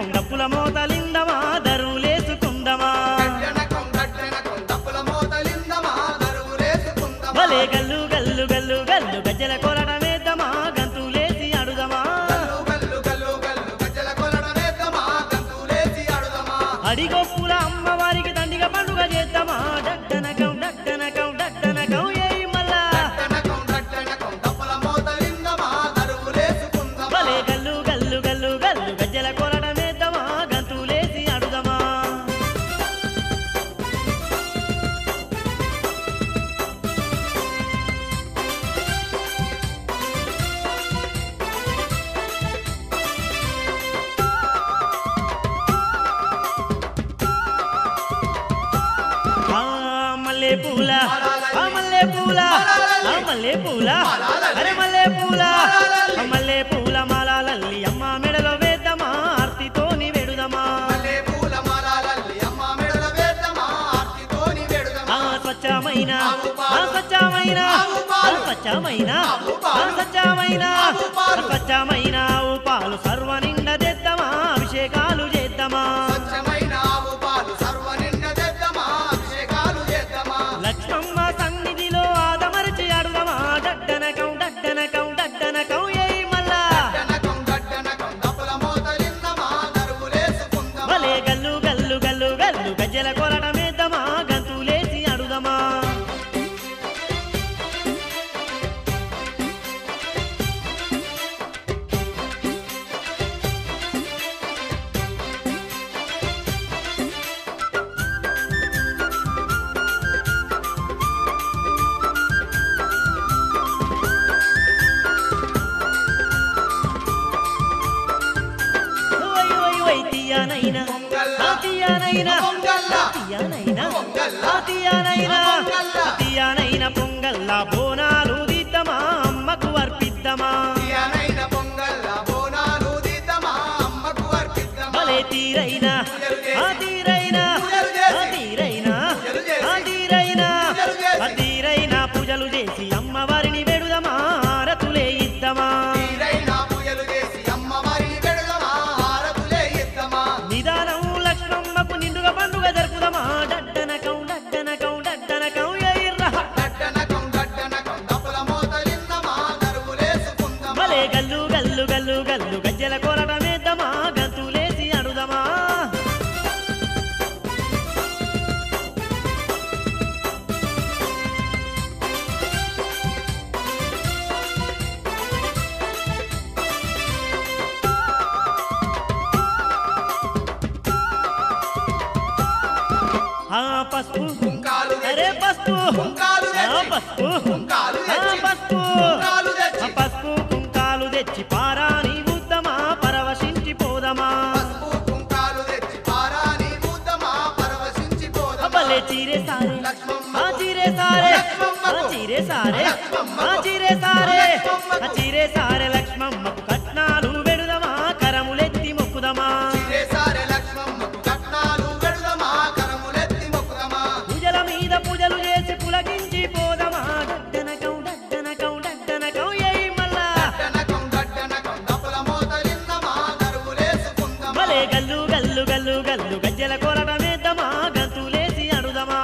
గడ్డనకం డప్పుల మోతలిందమా దరువులేసుకుందమా గడ్డనకం గడ్డనకం డప్పుల మోతలిందమా దరువులేసుకుందమా భలే గల్లు గల్లు గల్లు గల్లు గజ్జల కొలడమేద్దమా గంతులేసి అడుదమా గల్లు గల్లు గల్లు గల్లు గజ్జల కొలడమేద్దమా గంతులేసి ఆడుదమా అడిగొప్పుల అమ్మవారికి దండిగా పండుగ చేద్దామా డడ్డనకం డడ్డనకం డడ్డనకం ఏయ్ మల్లా గడ్డనకం గడ్డనకం డప్పుల మోతలిందమా దరువులేసుకుందమా భలే గల్లు గల్లు గల్లు గల్లు గజ్జల కొలడమేద్దమా గంతులేసి అడుదమా ఆ మల్లె పూల ఆ మల్లె పూల ఆ మల్లె పూల అరే మల్లె పూల ఆ మల్లె పూల మాలల్లి అమ్మ మెడలో వేద్దామా ఆర్తితోని వెడుదమా మల్లె పూల మాలలల్లి అమ్మ మెడల వేద్దమా ఆర్తితోని వేడుదమా ఆ స్వచ్ఛమైన ఆ స్వచ్ఛమైన ఆ స్వచ్ఛమైన ఆ స్వచ్ఛమైన ఆ స్వచ్ఛమైన ఆవు పాలు సర్వ నిండా తెద్దామా అభిషేకాలు చేద్దామా స్వచ్ఛమైన ఆవు పాలు సర్వ నిండ తెద్దమా అభిషేకాలు చేద్దమా లక్ష్మమ్మ సన్నిధిలో ఆదమరిచి అడుగమా డడ్డనకం డడ్డనకం డడ్డనకం ఏయ్ మల్లా గడ్డనకం గడ్డనకం డప్పుల మోతలిందమా దరువులేసుకుందమా భలే గల్లు గల్లు గల్లు గల్లు గజ్జల కొరడమేద్దమా గంతులేసి అడుగమా ఓయ్ ఓయ్ ఓయ్ తీయనైనా ఆ తీయనైనా పొంగల్ల తీయనైనా పొంగల్ల ఆ తీయనైనా పొంగల్ల తీయనైన పొంగల్లా బోనాలు దిద్దమా అమ్మకు అర్పిద్దమా తీయనైన పొంగల్ల బోనాలు దిద్దమా అమ్మకు అర్పిద్దమా భలే తీరైనా ఆ తీరైనా ఆ తీరైనా ఆ తీరైనా ఆ తీరైనా పూజలు చేసి అమ్మవారిని వెడుదమా ఆరతులే ఇద్దమా తీరైన పూజలు చేసి అమ్మవారిని పెడదమా హారతులే ఇద్దమా నిదానం లక్ష్మమ్మకు నిండుగా పండుగ జరుపుదమా డడ్డనకం డడ్డనకం డడ్డనకం ఎయిర్రా గడ్డనకం గడ్డనకం డప్పుల మోతలిందమా దరువులేసుకుందమా భలే గల్లు గల్లు గల్లు గల్లు గజ్జల కొరడమేద్దమా గంతులేసి అడుదమా ఆ పసుపు కుంకాలు అరే పసుపు కుంకాలు ఆ తెచ్చి పసుపు కుంకాలు ఆ తెచ్చి పసుపు కుంకాలు ఆ తెచ్చి పసుపు కుంకాలు తెచ్చి పారాని ఉద్దమా పరవశించి పోదమా పసుపు కుంకాలు తెచ్చి పారాని ముద్దమా పరవశించి పోదమా భలే చీరే సారే లక్ష్మమ్మ ఆ చీరే సారే లక్ష్మమ్మకు. ఆ చీరే సారే లక్ష్మమ్మకు. ఆ చీరే సారే లక్ష్మమ్మకు. ఆ చీరే సారే లక్ష్మమ్మకు కట్నాలు వెడుదమా కరములెత్తి మొక్కుదమా సారే లక్ష్మమ్మకు కట్నాలు పెడదమా కరములెత్తి మొక్కుదమా పూజల మీద పూజలు చేసి పులకించి పోదమా డడ్డనకం డడ్డనకం డడ్డనకం ఏయ్ మల్లా గడ్డనకం గడ్డనకం డప్పుల మోతలిందమా దరువులేసుకుందమా భలే గల్లు గల్లు గల్లు గల్లు గజ్జల కొరడమేద్దమా గంతులేసి అడుదమా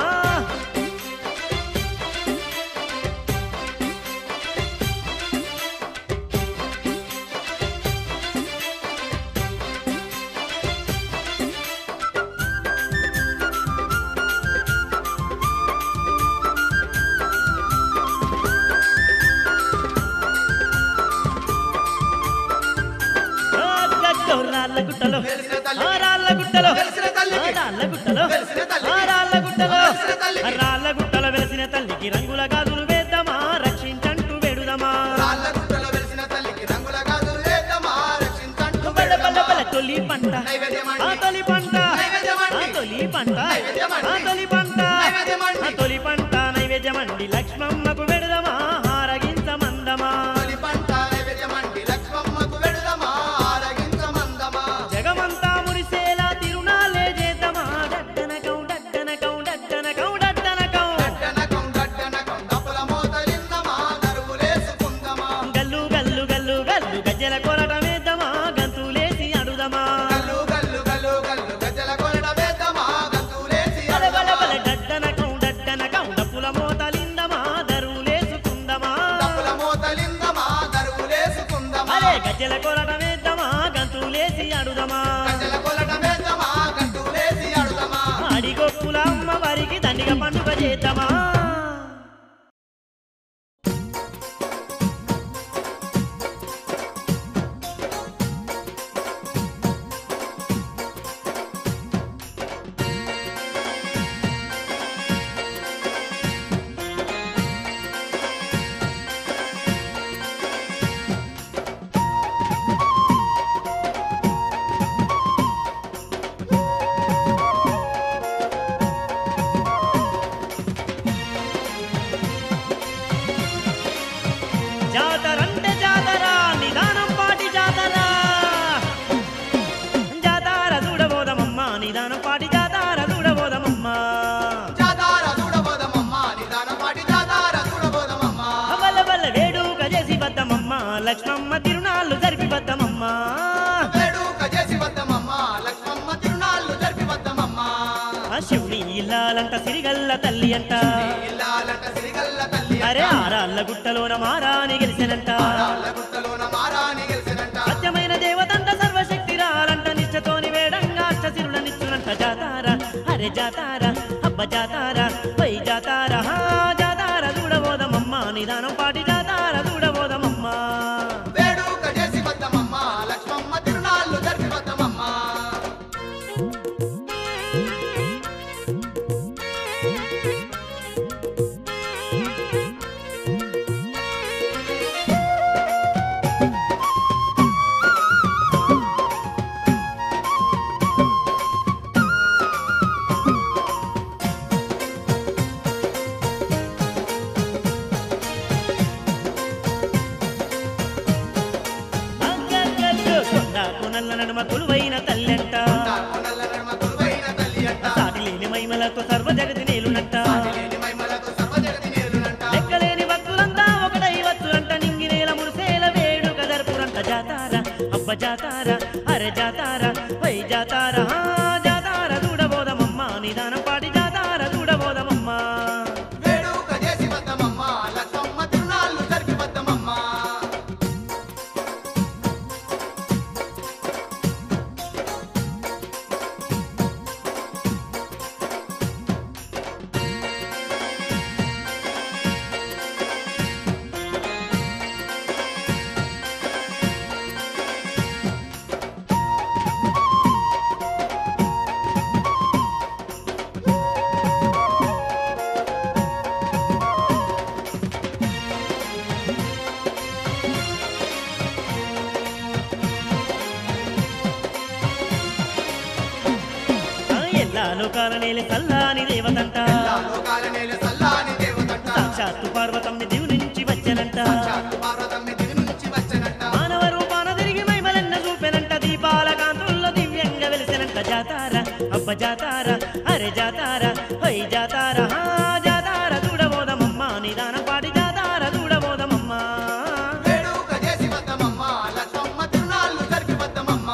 ఆ గగ్గో రాళ్ళ గుట్టలో వెలిసిన తల్లి. ఆ రాళ్ళ గుట్టలో వెలిసిన తల్లికి. ఆ రాళ్ళ గుట్టలో వెలిసిన తల్లికి. ఆ రాళ్ళ గుట్టలో వెలిసిన తల్లికి. ఆ రాళ్ళ గుట్టలో వెలిసిన తల్లికి రంగుల గాజులు వేద్దామా రక్షించంటూ వెడుదమా రాళ్ళ గుట్టలో వెలిసిన తల్లికి రంగుల గాజులు వేద్దామా రక్షించంటూ బల్ల బల్ల బల్ల వేడమా. తొలి పంట నైవేద్యమండి. ఆ తొలి పంట నైవేద్యమండి. ఆ తొలి పంట నైవేద్యమండి. ఆ తొలి పంట నైవేద్యమండి. ఆ తొలి పంట నైవేద్యమండి లక్ష్మమ్మకు వెడుదమా హారగించమందమా తొలి పంట నైవేద్యమండి లక్ష్మమ్మకు వెడదమా ఆరగించమందమా జగమంతా మురిసేలా తిరునాలే చేద్దామా డడ్డనకం డడ్డనకం డడ్డనకం డడ్డనకం గడ్డనకం గడ్డనకం డప్పుల మోతలిందమా దరువులేసుకుందమా గల్లు గల్లు గల్లు గల్లు గజ్జల కొరటమేద్దామా గంతులేసి అడుదమా గల్లు గల్లు చేద్దామా జాతరంటే జాతర నిదానం పాటి జాతర జాతర చూడబోదమమ్మ నిదానం పాటి జాతర చూడబోదమమ్మ జాతార చూడబోదమమ్మ నిదానపాటి జాతార చూడబోదమమ్మ వల్ల వల్ల వేడుక చేసి వద్దమమ్మ లక్ష్మమ్మ తిరునాళ్ళు జరిపి వద్దమమ్మ వేడుక చేసి వద్దమమ్మ లక్ష్మమ్మ తిరునాళ్ళు జరిపి వద్దమమ్మ ఆ శివుని ఇల్లాలంట సిరిగల్ల తల్లి అంట ఇల్లాలంట సిరిగల్ల తల్లి అరే ఆరాళ్ళ గుట్టలోన మారాని గెలిచెనంట రాళ్ళ గుట్టలోన మారాని గెలిచినంట సత్యమైన దేవతంట సర్వశక్తి రాలంట నిత్యతోని వేడంగా అష్టసిరుల నిచ్చునంట జాతార అరే జాతార అబ్బ జాతార పై జాతార హా జాతార చూడబోదమమ్మ నిదానం పాటి జాతార చూడబోదమమ్మ వేడుక చేసి వద్దమమ్మ లక్ష్మమ్మ తిరునాళ్ళు జరిపి వద్దమమ్మ అగ్గగ్గగ్గ కొండ కొనల్ల నడుమ కొలువైన తల్లెంట కొనల్ల నడుమ కొలువైన తల్లి అంట సాటి లేని మైమలతో సర్వ జగతి నేలునంట లేని మహిమలతో సర్వజగతి నేలునంట లెక్కలేని భక్తులంతా ఒకటై వచ్చురంట నింగి నేల మురిసేల వేడుక జరుపురంట జాతార అబ్బ జాతార అరే జాతార వై జాతార హా జాతార చూడబోదమమ్మ నిదానం పాటి జాతార చూడబోదమమ్మ వేడుక చేసి వద్దమమ్మ లక్ష్మమ్మ తిరునాళ్ళు జరిపి వద్దమమ్మ ఆ ఎల్లా లోకాల నేల చల్లాని దేవతంట లోకాల నేల సల్లాని దేవతంట సాక్షాత్తు పార్వతమ్మ దివు నుంచి వచ్చనంట సాక్షాత్తు పార్వతమ్మ దివి నుంచి వచ్చనంట మానవ రూపాన తిరిగి మైమలెన్న చూపెనంట దీపాల కాంతుల్లో దివ్యంగా వెలిసినంట జాతార అబ్బ జాతార అరే జాతార హై జాతార హా జాతార చూడబోదమమ్మ నిదానం పాటి జాతార చూడబోదమమ్మ వేడుక చేసి వద్దమమ్మ లక్ష్మమ్మ తిరునాళ్ళు జరిపి వద్దమమ్మ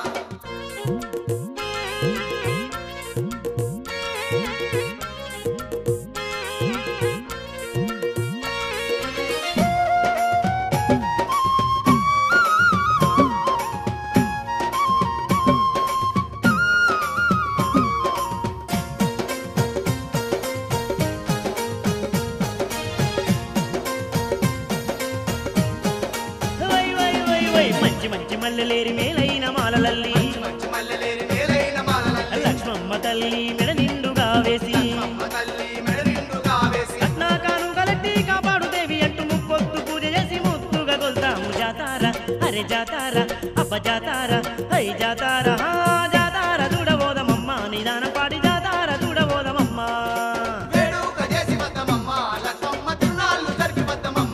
వై వై వై వై మంచి మంచి మల్లెలేరి మేలైన మాలలల్లి మంచి మల్లెలేని మేలైన మాలలల్లి లక్ష్మమ్మ తల్లి మెడ నిండుగా వేసి అమ్మ తల్లి మెడ నిండుగా వేసి కట్నాకాను కలెట్టి కాపాడు దేవి అంటూ ముప్పొత్తు పూజ చేసి ముత్తుగా కొల్తాము జాతార అరే జాతార అబ్బ జాతార హై జాతార హా జాతార చూడబోదమమ్మ నిదానం పాడి జాతార చూడబోదమమ్మ వేడుక చేసి వద్దమమ్మ లక్ష్మమ్మ తిరునాళ్ళు జరిపి వద్దమమ్మ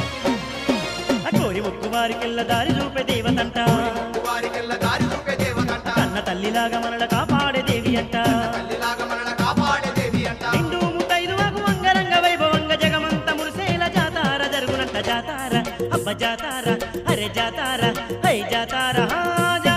ఆ కోరి ముక్కు వారికెళ్ళ దారి చూపే దేవతంట వారికెల్ల దారి చూపే దేవత కన్న తల్లిలాగా మనల కాపాడే దేవి అంట తల్లిలాగా మనల కాపాడే దేవి అంట నిండు ముతైదువకు అంగరంగ వైభవంగ జగమంత మురిసేల జాతార జరుగునంట జాతార అబ్బ జాతార అరే జాతార హై జాతార హా